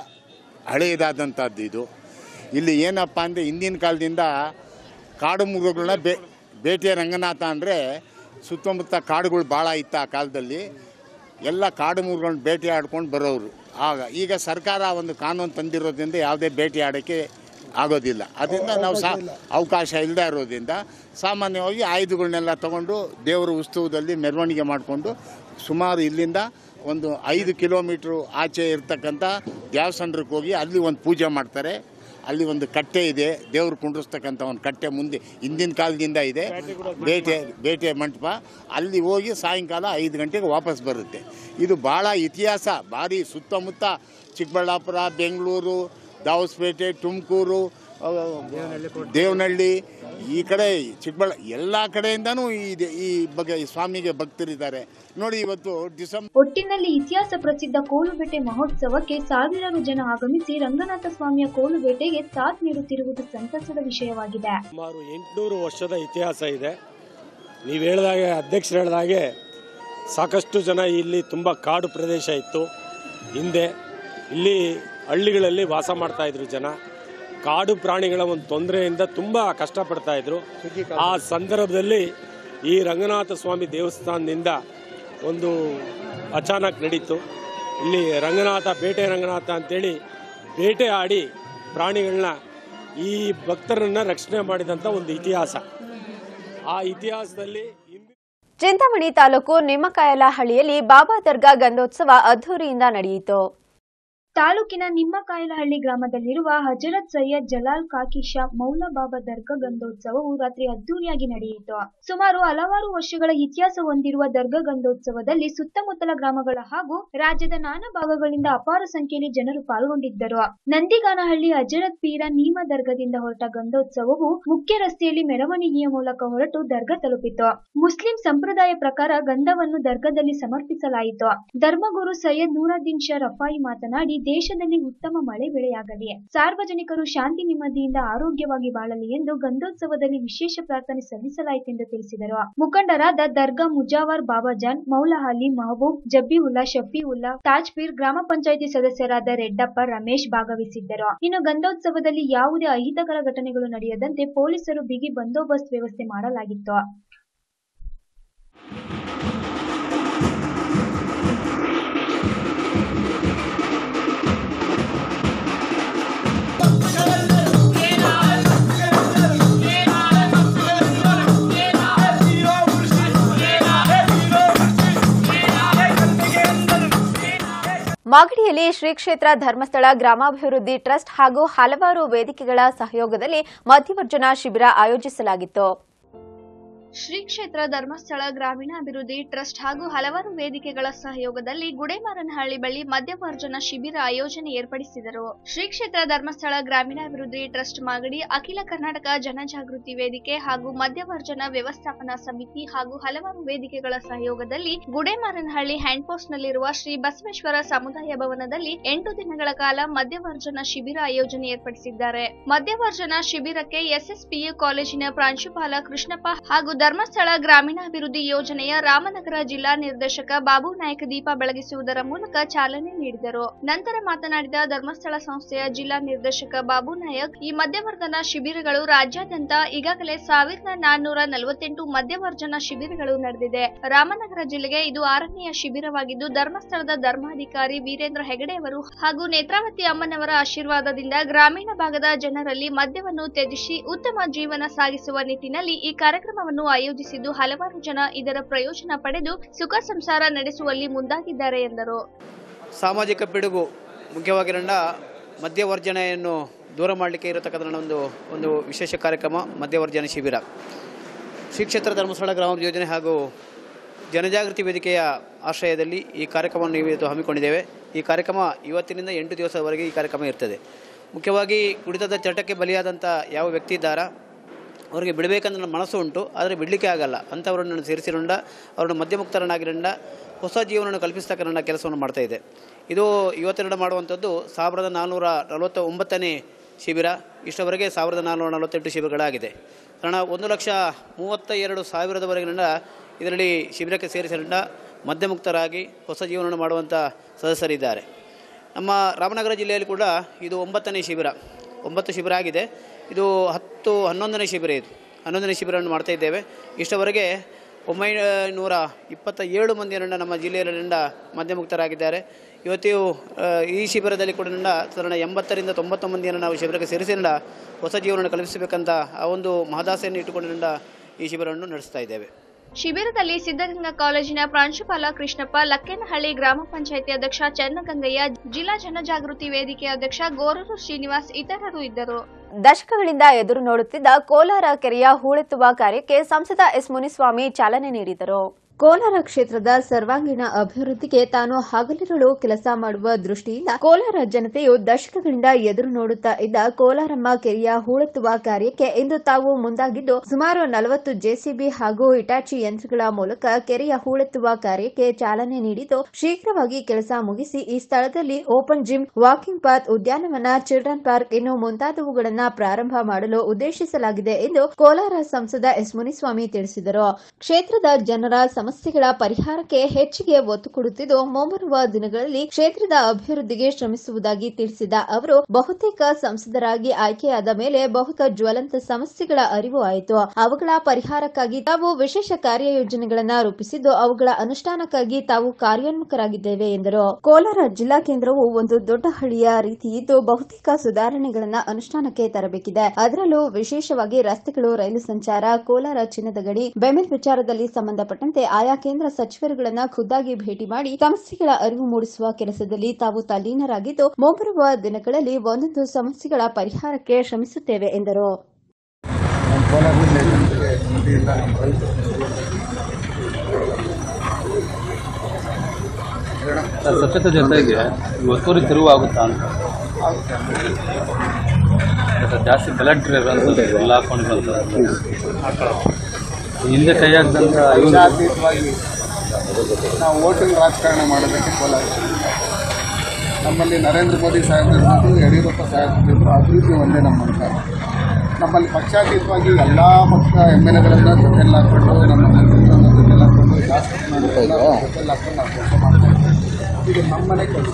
ಹಳೆಯದಾದಂಥದ್ದು ಇದು ಇಲ್ಲಿ ಏನಪ್ಪ ಅಂದರೆ ಹಿಂದಿನ ಕಾಲದಿಂದ ಕಾಡು ಮೃಗಗಳನ್ನ ಬೇ ಬೇಟೆಯ ರಂಗನಾಥ ಅಂದರೆ ಸುತ್ತಮುತ್ತ ಕಾಡುಗಳು ಭಾಳ ಇತ್ತು ಆ ಕಾಲದಲ್ಲಿ ಎಲ್ಲ ಕಾಡು ಮೃಗಗಳನ್ನ ಬೇಟೆ ಆಡ್ಕೊಂಡು ಬರೋರು ಆಗ ಈಗ ಸರ್ಕಾರ ಒಂದು ಕಾನೂನು ತಂದಿರೋದ್ರಿಂದ ಯಾವುದೇ ಬೇಟೆ ಆಡೋಕ್ಕೆ ಆಗೋದಿಲ್ಲ ಅದರಿಂದ ನಾವು ಸಹ ಅವಕಾಶ ಇಲ್ಲದೆ ಇರೋದ್ರಿಂದ ಸಾಮಾನ್ಯವಾಗಿ ಆಯುಧಗಳನ್ನೆಲ್ಲ ತಗೊಂಡು ದೇವರ ಉತ್ಸವದಲ್ಲಿ ಮೆರವಣಿಗೆ ಮಾಡಿಕೊಂಡು ಸುಮಾರು ಇಲ್ಲಿಂದ ಒಂದು ಐದು ಕಿಲೋಮೀಟ್ರು ಆಚೆ ಇರ್ತಕ್ಕಂಥ ದೇವಸ್ಥಾನಕ್ಕೆ ಹೋಗಿ ಅಲ್ಲಿ ಒಂದು ಪೂಜೆ ಮಾಡ್ತಾರೆ ಅಲ್ಲಿ ಒಂದು ಕಟ್ಟೆ ಇದೆ ದೇವ್ರು ಕುಂಡ್ರಿಸ್ತಕ್ಕಂಥ ಒಂದು ಕಟ್ಟೆ ಮುಂದೆ ಹಿಂದಿನ ಕಾಲದಿಂದ ಇದೆ ಬೇಟೆ ಬೇಟೆ ಮಂಟಪ ಅಲ್ಲಿ ಹೋಗಿ ಸಾಯಂಕಾಲ ಐದು ಗಂಟೆಗೆ ವಾಪಸ್ ಬರುತ್ತೆ ಇದು ಭಾಳ ಇತಿಹಾಸ ಭಾರಿ ಸುತ್ತಮುತ್ತ ಚಿಕ್ಕಬಳ್ಳಾಪುರ ಬೆಂಗಳೂರು ದಾವಸ್ಪೇಟೆ ತುಮಕೂರು ಆ, ದೇವನಹಳ್ಳಿ ಈ ಕಡೆ ಚಿಕ್ಕಬಳ್ಳ ಎಲ್ಲ ಕಡೆಯಿಂದನೂ ಇದೆ ಈ ಬಗ್ಗೆ ಈ ಸ್ವಾಮಿಗೆ ಭಕ್ತರಿದ್ದಾರೆ ನೋಡಿ ಇವತ್ತು ಡಿಸೆಂಬರ್ ಒಟ್ಟಿನಲ್ಲಿ ಇತಿಹಾಸ ಪ್ರಸಿದ್ಧ ಕೋಲುಬೇಟೆ ಮಹೋತ್ಸವಕ್ಕೆ ಸಾವಿರಾರು ಜನ ಆಗಮಿಸಿ ರಂಗನಾಥ ಸ್ವಾಮಿಯ ಕೋಲುಬೇಟೆಗೆ ಸಾಥ್ ನೀಡುತ್ತಿರುವುದು ಸಂತಸದ ವಿಷಯವಾಗಿದೆ ಸುಮಾರು ಎಂಟುನೂರು ವರ್ಷದ ಇತಿಹಾಸ ಇದೆ ನೀವು ಹೇಳಿದಾಗೆ ಅಧ್ಯಕ್ಷರು ಹೇಳಿದಾಗೆ ಸಾಕಷ್ಟು ಜನ ಇಲ್ಲಿ ತುಂಬ ಕಾಡು ಪ್ರದೇಶ ಇತ್ತು ಹಿಂದೆ ಇಲ್ಲಿ ಹಳ್ಳಿಗಳಲ್ಲಿ ವಾಸ ಮಾಡ್ತಾ ಇದ್ರು ಜನ ಕಾಡು ಪ್ರಾಣಿಗಳ ಒಂದು ತೊಂದರೆಯಿಂದ ತುಂಬ ಕಷ್ಟಪಡ್ತಾ ಇದ್ರು ಆ ಸಂದರ್ಭದಲ್ಲಿ ಈ ರಂಗನಾಥ ಸ್ವಾಮಿ ದೇವಸ್ಥಾನದಿಂದ ಒಂದು ಅಚಾನಕ್ ನಡೀತು ಇಲ್ಲಿ ರಂಗನಾಥ ಬೇಟೆ ರಂಗನಾಥ ಅಂತೇಳಿ ಬೇಟೆ ಆಡಿ ಪ್ರಾಣಿಗಳನ್ನ ಈ ಭಕ್ತರನ್ನ ರಕ್ಷಣೆ ಮಾಡಿದಂಥ ಒಂದು ಇತಿಹಾಸ ಆ ಇತಿಹಾಸದಲ್ಲಿ ಚಿಂತಾಮಣಿ ತಾಲೂಕು ನಿಮ್ಮಕಾಯಲಹಳ್ಳಿಯಲ್ಲಿ ಬಾಬಾ ದರ್ಗಾ ಗಂಧೋತ್ಸವ ಅದ್ದೂರಿಯಿಂದ ನಡೆಯಿತು ತಾಲೂಕಿನ ನಿಮ್ಮಕಾಯಲಹಳ್ಳಿ ಗ್ರಾಮದಲ್ಲಿರುವ ಹಜರತ್ ಸೈಯದ್ ಜಲಾಲ್ ಕಾಕಿ ಶಾ ಮೌಲಾ ಬಾಬಾ ದರ್ಗಾ ಗಂಧೋತ್ಸವವು ರಾತ್ರಿ ಅದ್ದೂರಿಯಾಗಿ ನಡೆಯಿತು ಸುಮಾರು ಹಲವಾರು ವರ್ಷಗಳ ಇತಿಹಾಸ ಹೊಂದಿರುವ ದರ್ಗಾ ಗಂಧೋತ್ಸವದಲ್ಲಿ ಸುತ್ತಮುತ್ತಲ ಗ್ರಾಮಗಳ ಹಾಗೂ ರಾಜ್ಯದ ನಾನಾ ಭಾಗಗಳಿಂದ ಅಪಾರ ಸಂಖ್ಯೆಯಲ್ಲಿ ಜನರು ಪಾಲ್ಗೊಂಡಿದ್ದರು ನಂದಿಗಾನಹಳ್ಳಿ ಹಜರತ್ ಪೀರ ನೀಮ ದರ್ಗಾದಿಂದ ಹೊರಟ ಗಂಧೋತ್ಸವವು ಮುಖ್ಯ ರಸ್ತೆಯಲ್ಲಿ ಮೆರವಣಿಗೆಯ ಮೂಲಕ ಹೊರಟು ದರ್ಗಾ ತಲುಪಿತು ಮುಸ್ಲಿಂ ಸಂಪ್ರದಾಯ ಪ್ರಕಾರ ಗಂಧವನ್ನು ದರ್ಗಾದಲ್ಲಿ ಸಮರ್ಪಿಸಲಾಯಿತು ಧರ್ಮಗುರು ಸೈಯದ್ ನೂರದ್ದೀನ್ ಶಾ ರಫಾಯಿ ಮಾತನಾಡಿ ದೇಶದಲ್ಲಿ ಉತ್ತಮ ಮಳೆ ಬೆಳೆಯಾಗಲಿ ಸಾರ್ವಜನಿಕರು ಶಾಂತಿ ನೆಮ್ಮದಿಯಿಂದ ಆರೋಗ್ಯವಾಗಿ ಬಾಳಲಿ ಎಂದು ಗಂಧೋತ್ಸವದಲ್ಲಿ ವಿಶೇಷ ಪ್ರಾರ್ಥನೆ ಸಲ್ಲಿಸಲಾಯಿತೆಂದು ತಿಳಿಸಿದರು ಮುಖಂಡರಾದ ದರ್ಗಾ ಮುಜಾವರ್ ಬಾಬಾಜಾನ್ ಮೌಲಹಾಲಿ ಮಹಬೂಬ್ ಜಬ್ಬಿವುಲ್ಲಾ ಶಫೀವುಲ್ಲಾ ತಾಜ್ಪೀರ್ ಗ್ರಾಮ ಪಂಚಾಯಿತಿ ಸದಸ್ಯರಾದ ರೆಡ್ಡಪ್ಪ ರಮೇಶ್ ಭಾಗವಹಿಸಿದ್ದರು ಇನ್ನು ಗಂಧೋತ್ಸವದಲ್ಲಿ ಯಾವುದೇ ಅಹಿತಕರ ಘಟನೆಗಳು ನಡೆಯದಂತೆ ಪೊಲೀಸರು ಬಿಗಿ ಬಂದೋಬಸ್ತ್ ವ್ಯವಸ್ಥೆ ಮಾಡಲಾಗಿತ್ತು ಮಾಗಡಿಯಲ್ಲಿ ಶ್ರೀ ಕ್ಷೇತ್ರ ಧರ್ಮಸ್ಥಳ ಗ್ರಾಮಾಭಿವೃದ್ಧಿ ಟ್ರಸ್ಟ್ ಹಾಗೂ ಹಲವಾರು ವೇದಿಕೆಗಳ ಸಹಯೋಗದಲ್ಲಿ ಮಧ್ಯವರ್ಜನ ಶಿಬಿರ ಆಯೋಜಿಸಲಾಗಿತ್ತು ಶ್ರೀ ಕ್ಷೇತ್ರ ಧರ್ಮಸ್ಥಳ ಗ್ರಾಮೀಣಾಭಿವೃದ್ಧಿ ಟ್ರಸ್ಟ್ ಹಾಗೂ ಹಲವಾರು ವೇದಿಕೆಗಳ ಸಹಯೋಗದಲ್ಲಿ ಗುಡೇಮಾರನಹಳ್ಳಿ ಬಳಿ ಮದ್ಯವಾರ್ಜನ ಶಿಬಿರ ಆಯೋಜನೆ ಏರ್ಪಡಿಸಿದರು ಶ್ರೀ ಕ್ಷೇತ್ರ ಧರ್ಮಸ್ಥಳ ಗ್ರಾಮೀಣಾಭಿವೃದ್ಧಿ ಟ್ರಸ್ಟ್ ಮಾಗಡಿ ಅಖಿಲ ಕರ್ನಾಟಕ ಜನಜಾಗೃತಿ ವೇದಿಕೆ ಹಾಗೂ ಮದ್ಯವಾರ್ಜನ ವ್ಯವಸ್ಥಾಪನಾ ಸಮಿತಿ ಹಾಗೂ ಹಲವಾರು ವೇದಿಕೆಗಳ ಸಹಯೋಗದಲ್ಲಿ ಗುಡೇಮಾರನಹಳ್ಳಿ ಹ್ಯಾಂಡ್ ಪೋಸ್ಟ್ ನಲ್ಲಿರುವ ಶ್ರೀ ಬಸವೇಶ್ವರ ಸಮುದಾಯ ಭವನದಲ್ಲಿ ಎಂಟು ದಿನಗಳ ಕಾಲ ಮದ್ಯವರ್ಜನ ಶಿಬಿರ ಆಯೋಜನೆ ಏರ್ಪಡಿಸಿದ್ದಾರೆ ಮದ್ಯವರ್ಜನ ಶಿಬಿರಕ್ಕೆ ಎಸ್ಎಸ್ಪಿಯು ಕಾಲೇಜಿನ ಪ್ರಾಂಶುಪಾಲ ಕೃಷ್ಣಪ್ಪ ಹಾಗೂ ಧರ್ಮಸ್ಥಳ ಗ್ರಾಮೀಣಾಭಿವೃದ್ಧಿ ಯೋಜನೆಯ ರಾಮನಗರ ಜಿಲ್ಲಾ ನಿರ್ದೇಶಕ ಬಾಬು ನಾಯಕ್ ದೀಪ ಬೆಳಗಿಸುವುದರ ಮೂಲಕ ಚಾಲನೆ ನೀಡಿದರು ನಂತರ ಮಾತನಾಡಿದ ಧರ್ಮಸ್ಥಳ ಸಂಸ್ಥೆಯ ಜಿಲ್ಲಾ ನಿರ್ದೇಶಕ ಬಾಬು ನಾಯಕ್ ಈ ಮಧ್ಯವರ್ಧನ ಶಿಬಿರಗಳು ರಾಜ್ಯಾದ್ಯಂತ ಈಗಾಗಲೇ ಸಾವಿರದ ನಾನ್ನೂರ ನಲವತ್ತೆಂಟು ಮಧ್ಯವರ್ಜನ ಶಿಬಿರಗಳು ನಡೆದಿದೆ ರಾಮನಗರ ಜಿಲ್ಲೆಗೆ ಇದು ಆರನೆಯ ಶಿಬಿರವಾಗಿದ್ದು ಧರ್ಮಸ್ಥಳದ ಧರ್ಮಾಧಿಕಾರಿ ವೀರೇಂದ್ರ ಹೆಗಡೆ ಅವರು ಹಾಗೂ ನೇತ್ರಾವತಿ ಅಮ್ಮನವರ ಆಶೀರ್ವಾದದಿಂದ ಗ್ರಾಮೀಣ ಭಾಗದ ಜನರಲ್ಲಿ ಮದ್ಯವನ್ನು ತ್ಯಜಿಸಿ ಉತ್ತಮ ಜೀವನ ಸಾಗಿಸುವ ನಿಟ್ಟಿನಲ್ಲಿ ಈ ಕಾರ್ಯಕ್ರಮವನ್ನು ಆಯೋಜಿಸಿದ್ದು ಹಲವಾರು ಜನ ಇದರ ಪ್ರಯೋಜನ ಪಡೆದು ಸುಖ ಸಂಸಾರ ನಡೆಸುವಲ್ಲಿ ಮುಂದಾಗಿದ್ದಾರೆ ಎಂದರು ಸಾಮಾಜಿಕ ಪಿಡುಗು ಮುಖ್ಯವಾಗಿರೋಣ ಮದ್ಯವರ್ಜನೆಯನ್ನು ದೂರ ಮಾಡಲಿಕ್ಕೆ ಇರತಕ್ಕಂಥ ಒಂದು ಒಂದು ವಿಶೇಷ ಕಾರ್ಯಕ್ರಮ ಮದ್ಯವರ್ಜನೆ ಶಿಬಿರ ಶ್ರೀ ಕ್ಷೇತ್ರ ಧರ್ಮಸ್ಥಳ ಗ್ರಾಮ ಯೋಜನೆ ಹಾಗೂ ಜನಜಾಗೃತಿ ವೇದಿಕೆಯ ಆಶ್ರಯದಲ್ಲಿ ಈ ಕಾರ್ಯಕ್ರಮವನ್ನು ಇವತ್ತು ಹಮ್ಮಿಕೊಂಡಿದ್ದೇವೆ ಈ ಕಾರ್ಯಕ್ರಮ ಇವತ್ತಿನಿಂದ ಎಂಟು ದಿವಸದವರೆಗೆ ಈ ಕಾರ್ಯಕ್ರಮ ಇರ್ತದೆ ಮುಖ್ಯವಾಗಿ ಕುಡಿತದ ಚಟಕ್ಕೆ ಬಲಿಯಾದಂಥ ಯಾವ ವ್ಯಕ್ತಿ ಇದ್ದಾರಾ ಅವರಿಗೆ ಬಿಡಬೇಕಂತ ನನ್ನ ಮನಸ್ಸು ಉಂಟು ಆದರೆ ಬಿಡಲಿಕ್ಕೆ ಆಗಲ್ಲ ಅಂಥವರನ್ನು ಸೇರಿಸಿಕೊಂಡ ಅವರನ್ನು ಮಧ್ಯಮುಕ್ತರನ್ನಾಗಿರಂಡ ಹೊಸ ಜೀವನವನ್ನು ಕಲ್ಪಿಸ್ತಕ್ಕಂಥ ಕೆಲಸವನ್ನು ಮಾಡ್ತಾ ಇದೆ ಇದು ಇವತ್ತೆರಡು ಮಾಡುವಂಥದ್ದು ಸಾವಿರದ ನಾನ್ನೂರ ನಲವತ್ತ ಒಂಬತ್ತನೇ ಶಿಬಿರ ಇಷ್ಟವರೆಗೆ ಸಾವಿರದ ನಾನ್ನೂರ ನಲವತ್ತೆಂಟು ಶಿಬಿರಗಳಾಗಿದೆ ಕಾರಣ ಒಂದು ಲಕ್ಷ ಮೂವತ್ತ ಎರಡು ಸಾವಿರದವರೆಗಿನ ಇದರಲ್ಲಿ ಶಿಬಿರಕ್ಕೆ ಸೇರಿಸಿಕೊಂಡ ಮಧ್ಯಮುಕ್ತರಾಗಿ ಹೊಸ ಜೀವನವನ್ನು ಮಾಡುವಂಥ ಸದಸ್ಯರಿದ್ದಾರೆ ನಮ್ಮ ರಾಮನಗರ ಜಿಲ್ಲೆಯಲ್ಲಿ ಕೂಡ ಇದು ಒಂಬತ್ತನೇ ಶಿಬಿರ ಒಂಬತ್ತು ಶಿಬಿರ ಆಗಿದೆ ಇದು ಹತ್ತು ಹನ್ನೊಂದನೇ ಶಿಬಿರ ಇದು ಹನ್ನೊಂದನೇ ಶಿಬಿರವನ್ನು ಮಾಡ್ತಾ ಇದ್ದೇವೆ ಇಷ್ಟವರೆಗೆ ಒಂಬೈನೂರ ಇಪ್ಪತ್ತ ಏಳು ಮಂದಿಯನ್ನ ನಮ್ಮ ಜಿಲ್ಲೆಯಲ್ಲಿಂದ ಮಧ್ಯಮುಕ್ತರಾಗಿದ್ದಾರೆ ಇವತ್ತು ಆ, ಈ ಶಿಬಿರದಲ್ಲಿ ಕೂಡ ಸಾಧಾರಣ ಎಂಬತ್ತರಿಂದ ತೊಂಬತ್ತು ಮಂದಿಯನ್ನು ನಾವು ಶಿಬಿರಕ್ಕೆ ಸೇರಿಸಿರಿಂದ ಹೊಸ ಜೀವನ ಕಲ್ಪಿಸಬೇಕಂತ ಆ ಒಂದು ಮಹದಾಸೆಯನ್ನು ಇಟ್ಟುಕೊಂಡಿರಿಂದ ಈ ಶಿಬಿರವನ್ನು ನಡೆಸ್ತಾ ಇದ್ದೇವೆ ಶಿಬಿರದಲ್ಲಿ ಸಿದ್ಧಗಂಗಾ ಕಾಲೇಜಿನ ಪ್ರಾಂಶುಪಾಲ ಕೃಷ್ಣಪ್ಪ ಲಕ್ಕೇನಹಳ್ಳಿ ಗ್ರಾಮ ಪಂಚಾಯಿತಿ ಅಧ್ಯಕ್ಷ ಚನ್ನಗಂಗಯ್ಯ ಜಿಲ್ಲಾ ಜನಜಾಗೃತಿ ವೇದಿಕೆ ಅಧ್ಯಕ್ಷ ಗೋರೂರು ಶ್ರೀನಿವಾಸ್ ಇತರರು ಇದ್ದರು ದಶಕಗಳಿಂದ ಎದುರು ನೋಡುತ್ತಿದ್ದ ಕೋಲಾರ ಕೆರೆಯ ಹೂಳೆತ್ತುವ ಕಾರ್ಯಕ್ಕೆ ಸಂಸದ ಎಸ್ ಮುನಿಸ್ವಾಮಿ ಚಾಲನೆ ನೀಡಿದರು ಕೋಲಾರ ಕ್ಷೇತ್ರದ ಸರ್ವಾಂಗೀಣ ಅಭಿವೃದ್ಧಿಗೆ ತಾನು ಹಗಲಿರುಳು ಕೆಲಸ ಮಾಡುವ ದೃಷ್ಟಿಯಿಂದ ಕೋಲಾರ ಜನತೆಯು ದಶಕಗಳಿಂದ ಎದುರು ನೋಡುತ್ತಾ ಇದ್ದ ಕೋಲಾರಮ್ಮ ಕೆರೆಯ ಹೂಳೆತ್ತುವ ಕಾರ್ಯಕ್ಕೆ ಇಂದು ತಾವು ಮುಂದಾಗಿದ್ದು ಸುಮಾರು ನಲವತ್ತು ಜೆಸಿಬಿ ಹಾಗೂ ಇಟಾಚಿ ಯಂತ್ರಗಳ ಮೂಲಕ ಕೆರೆಯ ಹೂಳೆತ್ತುವ ಕಾರ್ಯಕ್ಕೆ ಚಾಲನೆ ನೀಡಿದ್ದು ಶೀಘ್ರವಾಗಿ ಕೆಲಸ ಮುಗಿಸಿ ಈ ಸ್ಥಳದಲ್ಲಿ ಓಪನ್ ಜಿಮ್ ವಾಕಿಂಗ್ ಪಾತ್ ಉದ್ಯಾನವನ ಚಿಲ್ಡ್ರನ್ ಪಾರ್ಕ್ ಇನ್ನು ಮುಂತಾದವುಗಳನ್ನು ಪ್ರಾರಂಭ ಮಾಡಲು ಉದ್ದೇಶಿಸಲಾಗಿದೆ ಎಂದು ಕೋಲಾರ ಸಂಸದ ಎಸ್ ಮುನಿಸ್ವಾಮಿ ತಿಳಿಸಿದರು ಕ್ಷೇತ್ರದ ಜನರ ಸಮಸ್ಯೆಗಳ ಪರಿಹಾರಕ್ಕೆ ಹೆಚ್ಚಿಗೆ ಒತ್ತು ಕೊಡುತ್ತಿದ್ದು ಮುಂಬರುವ ದಿನಗಳಲ್ಲಿ ಕ್ಷೇತ್ರದ ಅಭಿವೃದ್ಧಿಗೆ ಶ್ರಮಿಸುವುದಾಗಿ ತಿಳಿಸಿದ ಅವರು ಬಹುತೇಕ ಸಂಸದರಾಗಿ ಆಯ್ಕೆಯಾದ ಮೇಲೆ ಬಹುತ ಜ್ವಲಂತ ಸಮಸ್ಯೆಗಳ ಅರಿವು ಆಯಿತು ಅವುಗಳ ಪರಿಹಾರಕ್ಕಾಗಿ ತಾವು ವಿಶೇಷ ಕಾರ್ಯಯೋಜನೆಗಳನ್ನ ರೂಪಿಸಿದ್ದು ಅವುಗಳ ಅನುಷ್ಠಾನಕ್ಕಾಗಿ ತಾವು ಕಾರ್ಯೋನ್ಮುಖರಾಗಿದ್ದೇವೆ ಎಂದರು ಕೋಲಾರ ಜಿಲ್ಲಾ ಕೇಂದ್ರವು ಒಂದು ದೊಡ್ಡ ಹಳ್ಳಿಯ ರೀತಿ ಇದ್ದು ಬಹುತೇಕ ಸುಧಾರಣೆಗಳನ್ನ ಅನುಷ್ಠಾನಕ್ಕೆ ತರಬೇಕಿದೆ ಅದರಲ್ಲೂ ವಿಶೇಷವಾಗಿ ರಸ್ತೆಗಳು ರೈಲು ಸಂಚಾರ ಕೋಲಾರ ಚಿನ್ನದ ಗಡಿ ಬೆಮೆಲ್ ವಿಚಾರದಲ್ಲಿ ಸಂಬಂಧಪಟ್ಟಂತೆ ಆಯಾ ಕೇಂದ್ರ ಸಚಿವರುಗಳನ್ನ ಖುದ್ದಾಗಿ ಭೇಟಿ ಮಾಡಿ ಸಮಸ್ಯೆಗಳ ಅರಿವು ಮೂಡಿಸುವ ಕೆಲಸದಲ್ಲಿ ತಾವು ತಲ್ಲೀನರಾಗಿದ್ದು ಮುಂಬರುವ ದಿನಗಳಲ್ಲಿ ಒಂದೊಂದು ಸಮಸ್ಯೆಗಳ ಪರಿಹಾರಕ್ಕೆ ಶ್ರಮಿಸುತ್ತೇವೆ ಎಂದರು ಸ್ವಚ್ಛತೆ ಜೊತೆಗೆ ಒತ್ತುವರಿ ತೆರವು ಆಗುತ್ತಾ ಅಂತ ಮತ್ತೆ ಜಾಸ್ತಿ ಕಲೆಕ್ಟರ್ ಇರೋದು ಎಲ್ಲ ಹಾಕೊಂಡು ಹಿಂದೆ ಕೈ ಹಾಕ್ದಂತ ಜಾತೀಯವಾಗಿ ನಾವು ವೋಟಿಂಗ್ ರಾಜಕಾರಣ ಮಾಡೋದಕ್ಕೆ ಕೋಲಾರ ನಮ್ಮಲ್ಲಿ ನರೇಂದ್ರ ಮೋದಿ ಸಾಹೇಬರಿರ್ಬೋದು ಯಡಿಯೂರಪ್ಪ ಸಾಹೇಬರಿರ್ಬೋದು ಅಭಿವೃದ್ಧಿ ಒಂದೇ ನಮ್ಮ ಅಂತ ನಮ್ಮಲ್ಲಿ ಪಕ್ಷಾತೀತವಾಗಿ ಎಲ್ಲ ಪಕ್ಷ ಎಮ್ ಎಲ್ ಎಗಳನ್ನು ಜೊತೆಯಲ್ಲಿ ಹಾಕ್ಕೊಂಡು ನಮ್ಮ ಮಂತ್ರಿಗಳನ್ನ ಜೊತೆಯಲ್ಲಿ ಹಾಕ್ಕೊಂಡು ಶಾಸಕರನ್ನ ಜೊತೆಯಲ್ಲಿ ಹಾಕ್ಕೊಂಡು ನಾವು ಕೆಲಸ ಮಾಡ್ತಾ ಇದ್ದೀವಿ ಇದು ನಮ್ಮನೆ ಕೆಲಸ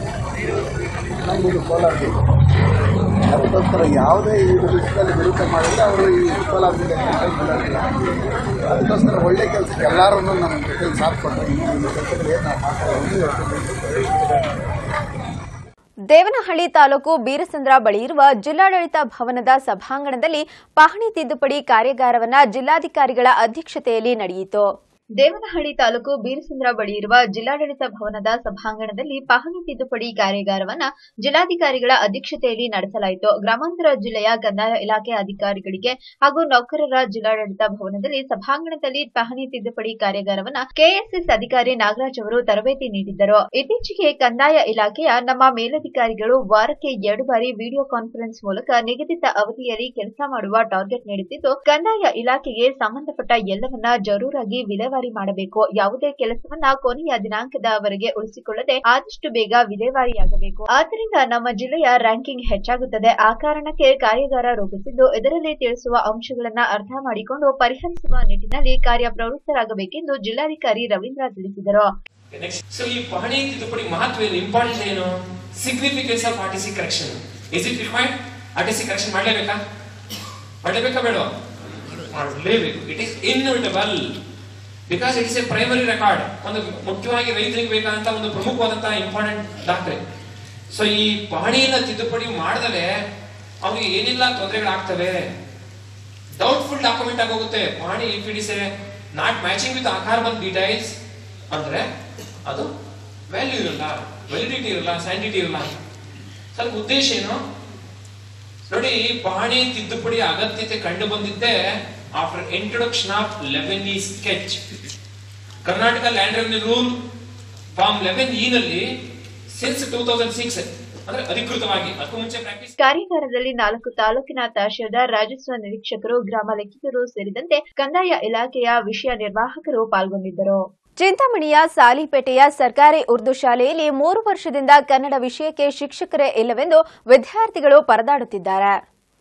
ನಮ್ಮದು ಕೋಲಾರ ಜಿಲ್ಲೆ. ಅದಕ್ಕೋಸ್ಕರ ಯಾವುದೇ ಈ ವಿಷಯದಲ್ಲಿ ವಿರುದ್ಧ ಮಾಡಿದ್ರೆ ಅವರು ಈ ಕೋಲಾರ ಜಿಲ್ಲೆ ಅದಕ್ಕೋಸ್ಕರ ಒಳ್ಳೆ ಕೆಲಸಕ್ಕೆ ಎಲ್ಲರನ್ನೂ ನಮ್ಮ ಜೊತೆಲಿ ಸಾಥ್ ಈ ಕೆಲಸದಲ್ಲಿ ಏನು ನಾವು ಮಾಡ್ತಾ ದೇವನಹಳ್ಳಿ ತಾಲೂಕು ಬೀರಸಂದ್ರ ಬಳಿ ಇರುವ ಜಿಲ್ಲಾಡಳಿತ ಭವನದ ಸಭಾಂಗಣದಲ್ಲಿ ಪಹಣಿ ತಿದ್ದುಪಡಿ ಕಾರ್ಯಾಗಾರವನ್ನ ಜಿಲ್ಲಾಧಿಕಾರಿಗಳ ಅಧ್ಯಕ್ಷತೆಯಲ್ಲಿ ನಡೆಯಿತು ದೇವನಹಳ್ಳಿ ತಾಲೂಕು ಬೀರಸಂದ್ರ ಬಳಿ ಇರುವ ಜಿಲ್ಲಾಡಳಿತ ಭವನದ ಸಭಾಂಗಣದಲ್ಲಿ ಪಹಣಿ ತಿದ್ದುಪಡಿ ಕಾರ್ಯಾಗಾರವನ್ನ ಜಿಲ್ಲಾಧಿಕಾರಿಗಳ ಅಧ್ಯಕ್ಷತೆಯಲ್ಲಿ ನಡೆಸಲಾಯಿತು ಗ್ರಾಮಾಂತರ ಜಿಲ್ಲೆಯ ಕಂದಾಯ ಇಲಾಖೆ ಅಧಿಕಾರಿಗಳಿಗೆ ಹಾಗೂ ನೌಕರರ ಜಿಲ್ಲಾಡಳಿತ ಭವನದಲ್ಲಿ ಸಭಾಂಗಣದಲ್ಲಿ ಪಹಣಿ ತಿದ್ದುಪಡಿ ಕಾರ್ಯಾಗಾರವನ್ನ ಕೆಎಸ್ಎಸ್ ಅಧಿಕಾರಿ ನಾಗರಾಜ್ ಅವರು ತರಬೇತಿ ನೀಡಿದ್ದರು ಇತ್ತೀಚೆಗೆ ಕಂದಾಯ ಇಲಾಖೆಯ ನಮ್ಮ ಮೇಲಧಿಕಾರಿಗಳು ವಾರಕ್ಕೆ ಎರಡು ಬಾರಿ ವಿಡಿಯೋ ಕಾನ್ಫರೆನ್ಸ್ ಮೂಲಕ ನಿಗದಿತ ಅವಧಿಯಲ್ಲಿ ಕೆಲಸ ಮಾಡುವ ಟಾರ್ಗೆಟ್ ನೀಡುತ್ತಿದ್ದು ಕಂದಾಯ ಇಲಾಖೆಗೆ ಸಂಬಂಧಪಟ್ಟ ಎಲ್ಲವನ್ನ ಜರೂರಾಗಿ ವಿಲೇವಾರಿ ಮಾಡಬೇಕು ಯಾವುದೇ ಕೆಲಸವನ್ನ ಕೊನೆಯ ದಿನಾಂಕದವರೆಗೆ ಉಳಿಸಿಕೊಳ್ಳದೆ ಆದಷ್ಟು ಬೇಗ ವಿಲೇವಾರಿಯಾಗಬೇಕು ಆದ್ದರಿಂದ ನಮ್ಮ ಜಿಲ್ಲೆಯ ರ್ಯಾಂಕಿಂಗ್ ಹೆಚ್ಚಾಗುತ್ತದೆ ಆ ಕಾರಣಕ್ಕೆ ಕಾರ್ಯಾಗಾರ ರೂಪಿಸಿದ್ದು ಇದರಲ್ಲಿ ತಿಳಿಸುವ ಅಂಶಗಳನ್ನ ಅರ್ಥ ಮಾಡಿಕೊಂಡು ಪರಿಹರಿಸುವ ನಿಟ್ಟಿನಲ್ಲಿ ಕಾರ್ಯಪ್ರವೃತ್ತರಾಗಬೇಕೆಂದು ಜಿಲ್ಲಾಧಿಕಾರಿ ರವೀಂದ್ರ ತಿಳಿಸಿದರು ನೆಕ್ಸ್ಟ್ ಸೊ ಈ ಪಹಣಿ ತಿದ್ದುಪಡಿ ಮಹತ್ವ ಏನು ಇಂಪಾರ್ಟೆಂಟ್ ಏನು significance of R T C correction is it required R T C correction ಮಾಡಲೇಬೇಕಾ ಮಾಡಲೇಬೇಕಾ ಬೇಡ ಮಾಡಲೇಬೇಕು it is inevitable because it is a primary record ಒಂದು ಮುಖ್ಯವಾಗಿ ರೈತರಿಗೆ ಬೇಕಾದಂತ ಒಂದು ಪ್ರಮುಖವಾದಂತಹ ಇಂಪಾರ್ಟೆಂಟ್ ದಾಖಲೆ ಸೊ ಈ ಪಹಣಿಯನ್ನ ತಿದ್ದುಪಡಿ ಮಾಡಿದರೆ ಅವ್ರಿಗೆ ಏನಿಲ್ಲ ತೊಂದರೆಗಳಾಗ್ತವೆ ಡೌಟ್ಫುಲ್ ಡಾಕ್ಯುಮೆಂಟ್ ಆಗೋಗುತ್ತೆ ಪಹಣಿ if it is a not matching with ಆಕಾರ್ ಬಂದ್ ಡೀಟೈಲ್ಸ್ ಅಂದ್ರೆ ಅದು ವ್ಯಾಲ್ಯೂ ಇರಲ್ಲ ವ್ಯಾಲಿಡಿಟಿ ಇರಲ್ಲ ಸ್ಯಾಂಡಿಟಿ ಇರಲ್ಲ ಸರ್ ಉದ್ದೇಶ ಏನು ನೋಡಿ ಪಹಣಿ ತಿದ್ದುಪಡಿ ಅಗತ್ಯತೆ ಕಂಡು ಬಂದಿದ್ದೆ after introduction of eleven E sketch Karnataka land revenue rule form eleven E ನಲ್ಲಿ ಸಿನ್ಸ್ ಟೂ ತೌಸಂಡ್ ಸಿಕ್ಸ್ ಅಂದ್ರೆ ಅಧಿಕೃತವಾಗಿ ಅದಕ್ಕೂ ಮುಂಚೆ ಪ್ರಾಕ್ಟೀಸ್ ಕಾರ್ಯಾಗಾರದಲ್ಲಿ ನಾಲ್ಕು ತಾಲೂಕಿನ ತಹಶೀಲ್ದಾರ್ ರಾಜಸ್ವ ನಿರೀಕ್ಷಕರು ಗ್ರಾಮ ಲೆಕ್ಕಿಗರು ಸೇರಿದಂತೆ ಕಂದಾಯ ಇಲಾಖೆಯ ವಿಷಯ ನಿರ್ವಾಹಕರು ಪಾಲ್ಗೊಂಡಿದ್ದರು ಚಿಂತಾಮಣಿಯ ಸಾಲಿಪೇಟೆಯ ಸರ್ಕಾರಿ ಉರ್ದು ಶಾಲೆಯಲ್ಲಿ ಮೂರು ವರ್ಷದಿಂದ ಕನ್ನಡ ವಿಷಯಕ್ಕೆ ಶಿಕ್ಷಕರೇ ಇಲ್ಲವೆಂದು ವಿದ್ಯಾರ್ಥಿಗಳು ಪರದಾಡುತ್ತಿದ್ದಾರೆ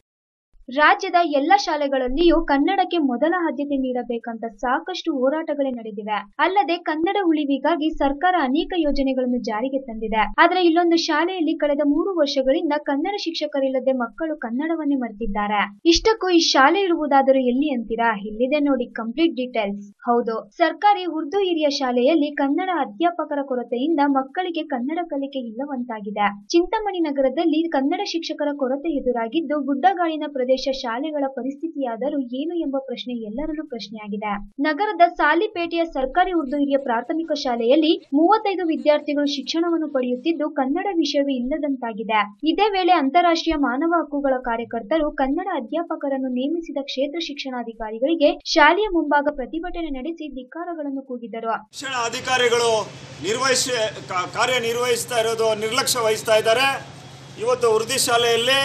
ರಾಜ್ಯದ ಎಲ್ಲ ಶಾಲೆಗಳಲ್ಲಿಯೂ ಕನ್ನಡಕ್ಕೆ ಮೊದಲ ಆದ್ಯತೆ ನೀಡಬೇಕಂತ ಸಾಕಷ್ಟು ಹೋರಾಟಗಳೇ ನಡೆದಿವೆ ಅಲ್ಲದೆ ಕನ್ನಡ ಉಳಿವಿಗಾಗಿ ಸರ್ಕಾರ ಅನೇಕ ಯೋಜನೆಗಳನ್ನು ಜಾರಿಗೆ ತಂದಿದೆ ಆದ್ರೆ ಇಲ್ಲೊಂದು ಶಾಲೆಯಲ್ಲಿ ಕಳೆದ ಮೂರು ವರ್ಷಗಳಿಂದ ಕನ್ನಡ ಶಿಕ್ಷಕರಿಲ್ಲದೆ ಮಕ್ಕಳು ಕನ್ನಡವನ್ನೇ ಮರೆತಿದ್ದಾರೆ ಇಷ್ಟಕ್ಕೂ ಈ ಶಾಲೆ ಇರುವುದಾದರೂ ಎಲ್ಲಿ ಅಂತೀರಾ ಇಲ್ಲಿದೆ ನೋಡಿ ಕಂಪ್ಲೀಟ್ ಡೀಟೇಲ್ಸ್ ಹೌದು ಸರ್ಕಾರಿ ಉರ್ದು ಹಿರಿಯ ಶಾಲೆಯಲ್ಲಿ ಕನ್ನಡ ಅಧ್ಯಾಪಕರ ಕೊರತೆಯಿಂದ ಮಕ್ಕಳಿಗೆ ಕನ್ನಡ ಕಲಿಕೆ ಇಲ್ಲವಂತಾಗಿದೆ ಚಿಂತಾಮಣಿ ನಗರದಲ್ಲಿ ಕನ್ನಡ ಶಿಕ್ಷಕರ ಕೊರತೆ ಎದುರಾಗಿದ್ದು ಗುಡ್ಡಗಾಡಿನ ಪ್ರದೇಶ ಶಾಲೆಗಳ ಪರಿಸ್ಥಿತಿಯಾದರೂ ಏನು ಎಂಬ ಪ್ರಶ್ನೆ ಎಲ್ಲರಲ್ಲೂ ಪ್ರಶ್ನೆಯಾಗಿದೆ ನಗರದ ಸಾಲಿಪೇಟೆಯ ಸರ್ಕಾರಿ ಉರ್ದು ಹಿರಿಯ ಪ್ರಾಥಮಿಕ ಶಾಲೆಯಲ್ಲಿ ಮೂವತ್ತೈದು ವಿದ್ಯಾರ್ಥಿಗಳು ಶಿಕ್ಷಣವನ್ನು ಪಡೆಯುತ್ತಿದ್ದು ಕನ್ನಡ ವಿಷಯವೇ ಇಲ್ಲದಂತಾಗಿದೆ ಇದೇ ವೇಳೆ ಅಂತಾರಾಷ್ಟ್ರೀಯ ಮಾನವ ಹಕ್ಕುಗಳ ಕಾರ್ಯಕರ್ತರು ಕನ್ನಡ ಅಧ್ಯಾಪಕರನ್ನು ನೇಮಿಸಿದ ಕ್ಷೇತ್ರ ಶಿಕ್ಷಣಾಧಿಕಾರಿಗಳಿಗೆ ಶಾಲೆಯ ಮುಂಭಾಗ ಪ್ರತಿಭಟನೆ ನಡೆಸಿ ಧಿಕ್ಕಾರಗಳನ್ನು ಕೂಗಿದರು ಶಿಕ್ಷಣ ಅಧಿಕಾರಿಗಳು ನಿರ್ವಹಿಸಿ ಕ- ಕಾರ್ಯನಿರ್ವಹಿಸ್ತಾ ಇರೋದು ನಿರ್ಲಕ್ಷ್ಯ ವಹಿಸ್ತಾ ಇದ್ದಾರೆ ಇವತ್ತು ಉರ್ದು ಶಾಲೆಯಲ್ಲಿ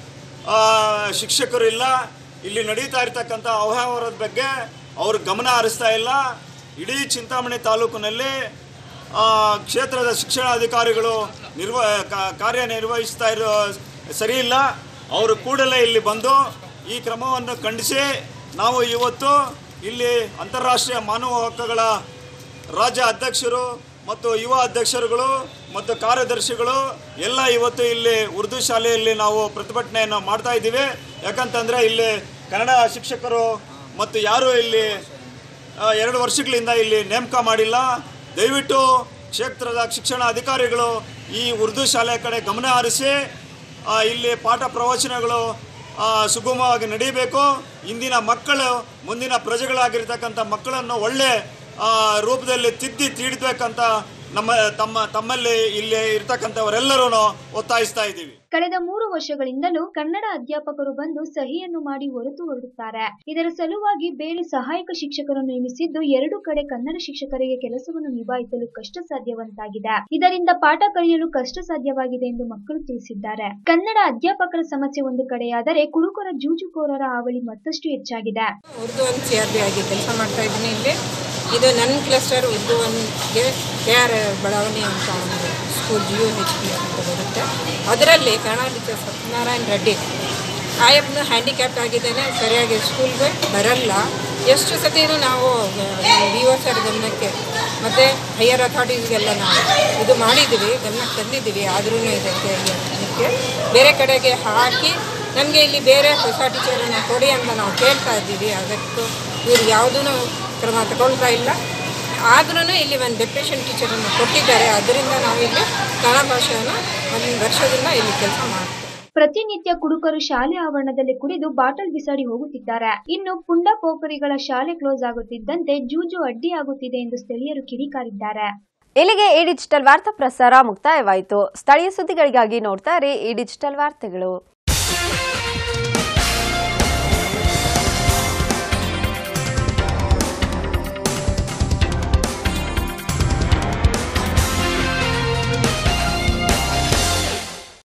ಆ, ಶಿಕ್ಷಕರು ಇಲ್ಲ ಇಲ್ಲಿ ನಡೀತಾ ಇರ್ತಕ್ಕಂಥ ಅವ್ಯವಹಾರದ ಬಗ್ಗೆ ಅವರು ಗಮನ ಹರಿಸ್ತಾ ಇಲ್ಲ ಇಡೀ ಚಿಂತಾಮಣಿ ತಾಲೂಕಿನಲ್ಲಿ ಆ, ಕ್ಷೇತ್ರದ ಶಿಕ್ಷಣಾಧಿಕಾರಿಗಳು ನಿರ್ವ ಕ- ಕಾರ್ಯನಿರ್ವಹಿಸ್ತಾ ಇರೋ ಸರಿ ಇಲ್ಲ ಅವರು ಕೂಡಲೇ ಇಲ್ಲಿ ಬಂದು ಈ ಕ್ರಮವನ್ನು ಖಂಡಿಸಿ ನಾವು ಇವತ್ತು ಇಲ್ಲಿ ಅಂತಾರಾಷ್ಟ್ರೀಯ ಮಾನವ ಹಕ್ಕುಗಳ ರಾಜ್ಯ ಅಧ್ಯಕ್ಷರು ಮತ್ತು ಯುವ ಅಧ್ಯಕ್ಷರುಗಳು ಮತ್ತು ಕಾರ್ಯದರ್ಶಿಗಳು ಎಲ್ಲ ಇವತ್ತು ಇಲ್ಲಿ ಉರ್ದು ಶಾಲೆಯಲ್ಲಿ ನಾವು ಪ್ರತಿಭಟನೆಯನ್ನು ಮಾಡ್ತಾ ಇದ್ದೀವಿ ಯಾಕಂತಂದರೆ ಇಲ್ಲಿ ಕನ್ನಡ ಶಿಕ್ಷಕರು ಮತ್ತು ಯಾರು ಇಲ್ಲಿ ಆ, ಎರಡು ವರ್ಷಗಳಿಂದ ಇಲ್ಲಿ ನೇಮಕ ಮಾಡಿಲ್ಲ ದಯವಿಟ್ಟು ಕ್ಷೇತ್ರದ ಶಿಕ್ಷಣ ಅಧಿಕಾರಿಗಳು ಈ ಉರ್ದು ಶಾಲೆ ಕಡೆ ಗಮನ ಹರಿಸಿ ಆ, ಇಲ್ಲಿ ಪಾಠ ಪ್ರವಚನಗಳು ಆ, ಸುಗಮವಾಗಿ ನಡೀಬೇಕು ಇಂದಿನ ಮಕ್ಕಳು ಮುಂದಿನ ಪ್ರಜೆಗಳಾಗಿರ್ತಕ್ಕಂಥ ಮಕ್ಕಳನ್ನು ಒಳ್ಳೆ ಆ, ರೂಪದಲ್ಲಿ ತಿದ್ದಿ ತೀಡಬೇಕಂತ ನಮ್ಮ ತಮ್ಮ ತಮ್ಮಲ್ಲಿ ಇಲ್ಲಿ ಇರ್ತಕ್ಕಂಥವರೆಲ್ಲರೂ ಒತ್ತಾಯಿಸ್ತಾ ಇದ್ದೀವಿ ಕಳೆದ ಮೂರು ವರ್ಷಗಳಿಂದಲೂ ಕನ್ನಡ ಅಧ್ಯಾಪಕರು ಬಂದು ಸಹಿಯನ್ನು ಮಾಡಿ ಹೊರತು ಹೊರಡುತ್ತಾರೆ ಇದರ ಸಲುವಾಗಿ ಬೇರೆ ಸಹಾಯಕ ಶಿಕ್ಷಕರನ್ನು ನೇಮಿಸಿದ್ದು ಎರಡು ಕಡೆ ಕನ್ನಡ ಶಿಕ್ಷಕರಿಗೆ ಕೆಲಸವನ್ನು ನಿಭಾಯಿಸಲು ಕಷ್ಟ ಸಾಧ್ಯವಂತಾಗಿದೆ ಇದರಿಂದ ಪಾಠ ಕಲಿಯಲು ಕಷ್ಟ ಸಾಧ್ಯವಾಗಿದೆ ಎಂದು ಮಕ್ಕಳು ತಿಳಿಸಿದ್ದಾರೆ ಕನ್ನಡ ಅಧ್ಯಾಪಕರ ಸಮಸ್ಯೆ ಒಂದು ಕಡೆಯಾದರೆ ಕುಡುಕರ ಜೂಜುಕೋರರ ಹಾವಳಿ ಮತ್ತಷ್ಟು ಹೆಚ್ಚಾಗಿದೆ ಉರ್ದು ಒಂದು ಸಿ ಆರ್ ಬಿ ಆಗಿ ಕೆಲಸ ಮಾಡ್ತಾ ಇದ್ದೀನಿ ಇಲ್ಲಿ ಇದು ನನ್ನ ಕ್ಲಸ್ಟರ್ ಉರ್ದು ಒಂದ್ಗೆ ಕೆ ಆರ್ ಬಡಾವಣೆ ಅಂತ ಒಂದು school G U H P ಅಂತ ಬರುತ್ತೆ ಅದರಲ್ಲಿ ಕನ್ನಡ ಟೀಚರ್ ಸತ್ಯನಾರಾಯಣ ರೆಡ್ಡಿ ಆಯಪ್ಪನು ಹ್ಯಾಂಡಿಕ್ಯಾಪ್ಟ್ ಆಗಿದ್ದೇನೆ ಸರಿಯಾಗಿ ಸ್ಕೂಲ್ಗೆ ಬರಲ್ಲ ಎಷ್ಟು ಸತಿನೂ ನಾವು ವಿ ಒ ಸರ್ ಗಮನಕ್ಕೆ ಮತ್ತು ಹೈಯರ್ ಅಥಾರಿಟೀಸ್ಗೆಲ್ಲ ನಾವು ಇದು ಮಾಡಿದ್ದೀವಿ ಗಮನಕ್ಕೆ ತಂದಿದ್ದೀವಿ ಆದ್ರೂ ಇದಕ್ಕೆ ಇದಕ್ಕೆ ಬೇರೆ ಕಡೆಗೆ ಹಾಕಿ ನಮಗೆ ಇಲ್ಲಿ ಬೇರೆ ಹೊಸ ಟೀಚರನ್ನು ಕೊಡಿ ಅಂತ ನಾವು ಕೇಳ್ತಾ ಇದ್ದೀವಿ ಅದಕ್ಕೂ ಇವ್ರು ಯಾವುದೂ ಕ್ರಮ ತಗೊಳ್ತಾ ಇಲ್ಲ ಆದ್ರೂ ಇಲ್ಲಿ ಒಂದು ಡೆಪ್ಯೂಷನ್ ಟೀಚರನ್ನು ಕೊಟ್ಟಿದ್ದಾರೆ ಅದರಿಂದ ನಾವು ಇಲ್ಲಿ ಕನ್ನಡ ಭಾಷೆಯನ್ನು ಒಂದು ವರ್ಷದಿಂದ ಇಲ್ಲಿ ಕೆಲಸ ಮಾಡ್ತೀವಿ ಪ್ರತಿನಿತ್ಯ ಕುಡುಕರು ಶಾಲೆ ಆವರಣದಲ್ಲಿ ಕುಡಿದು ಬಾಟಲ್ ಬಿಸಾಡಿ ಹೋಗುತ್ತಿದ್ದಾರೆ ಇನ್ನು ಪುಂಡ ಪೋಖರಿಗಳ ಶಾಲೆ ಕ್ಲೋಸ್ ಆಗುತ್ತಿದ್ದಂತೆ ಜೂಜು ಅಡ್ಡಿಯಾಗುತ್ತಿದೆ ಎಂದು ಸ್ಥಳೀಯರು ಕಿಡಿಕಾರಿದ್ದಾರೆ ಇಲ್ಲಿಗೆ ಈ ಡಿಜಿಟಲ್ ವಾರ್ತಾ ಪ್ರಸಾರ ಮುಕ್ತಾಯವಾಯಿತು ಸ್ಥಳೀಯ ಸುದ್ದಿಗಳಿಗಾಗಿ ನೋಡ್ತಾ ಇರಿ ಈ ಡಿಜಿಟಲ್ ವಾರ್ತೆಗಳು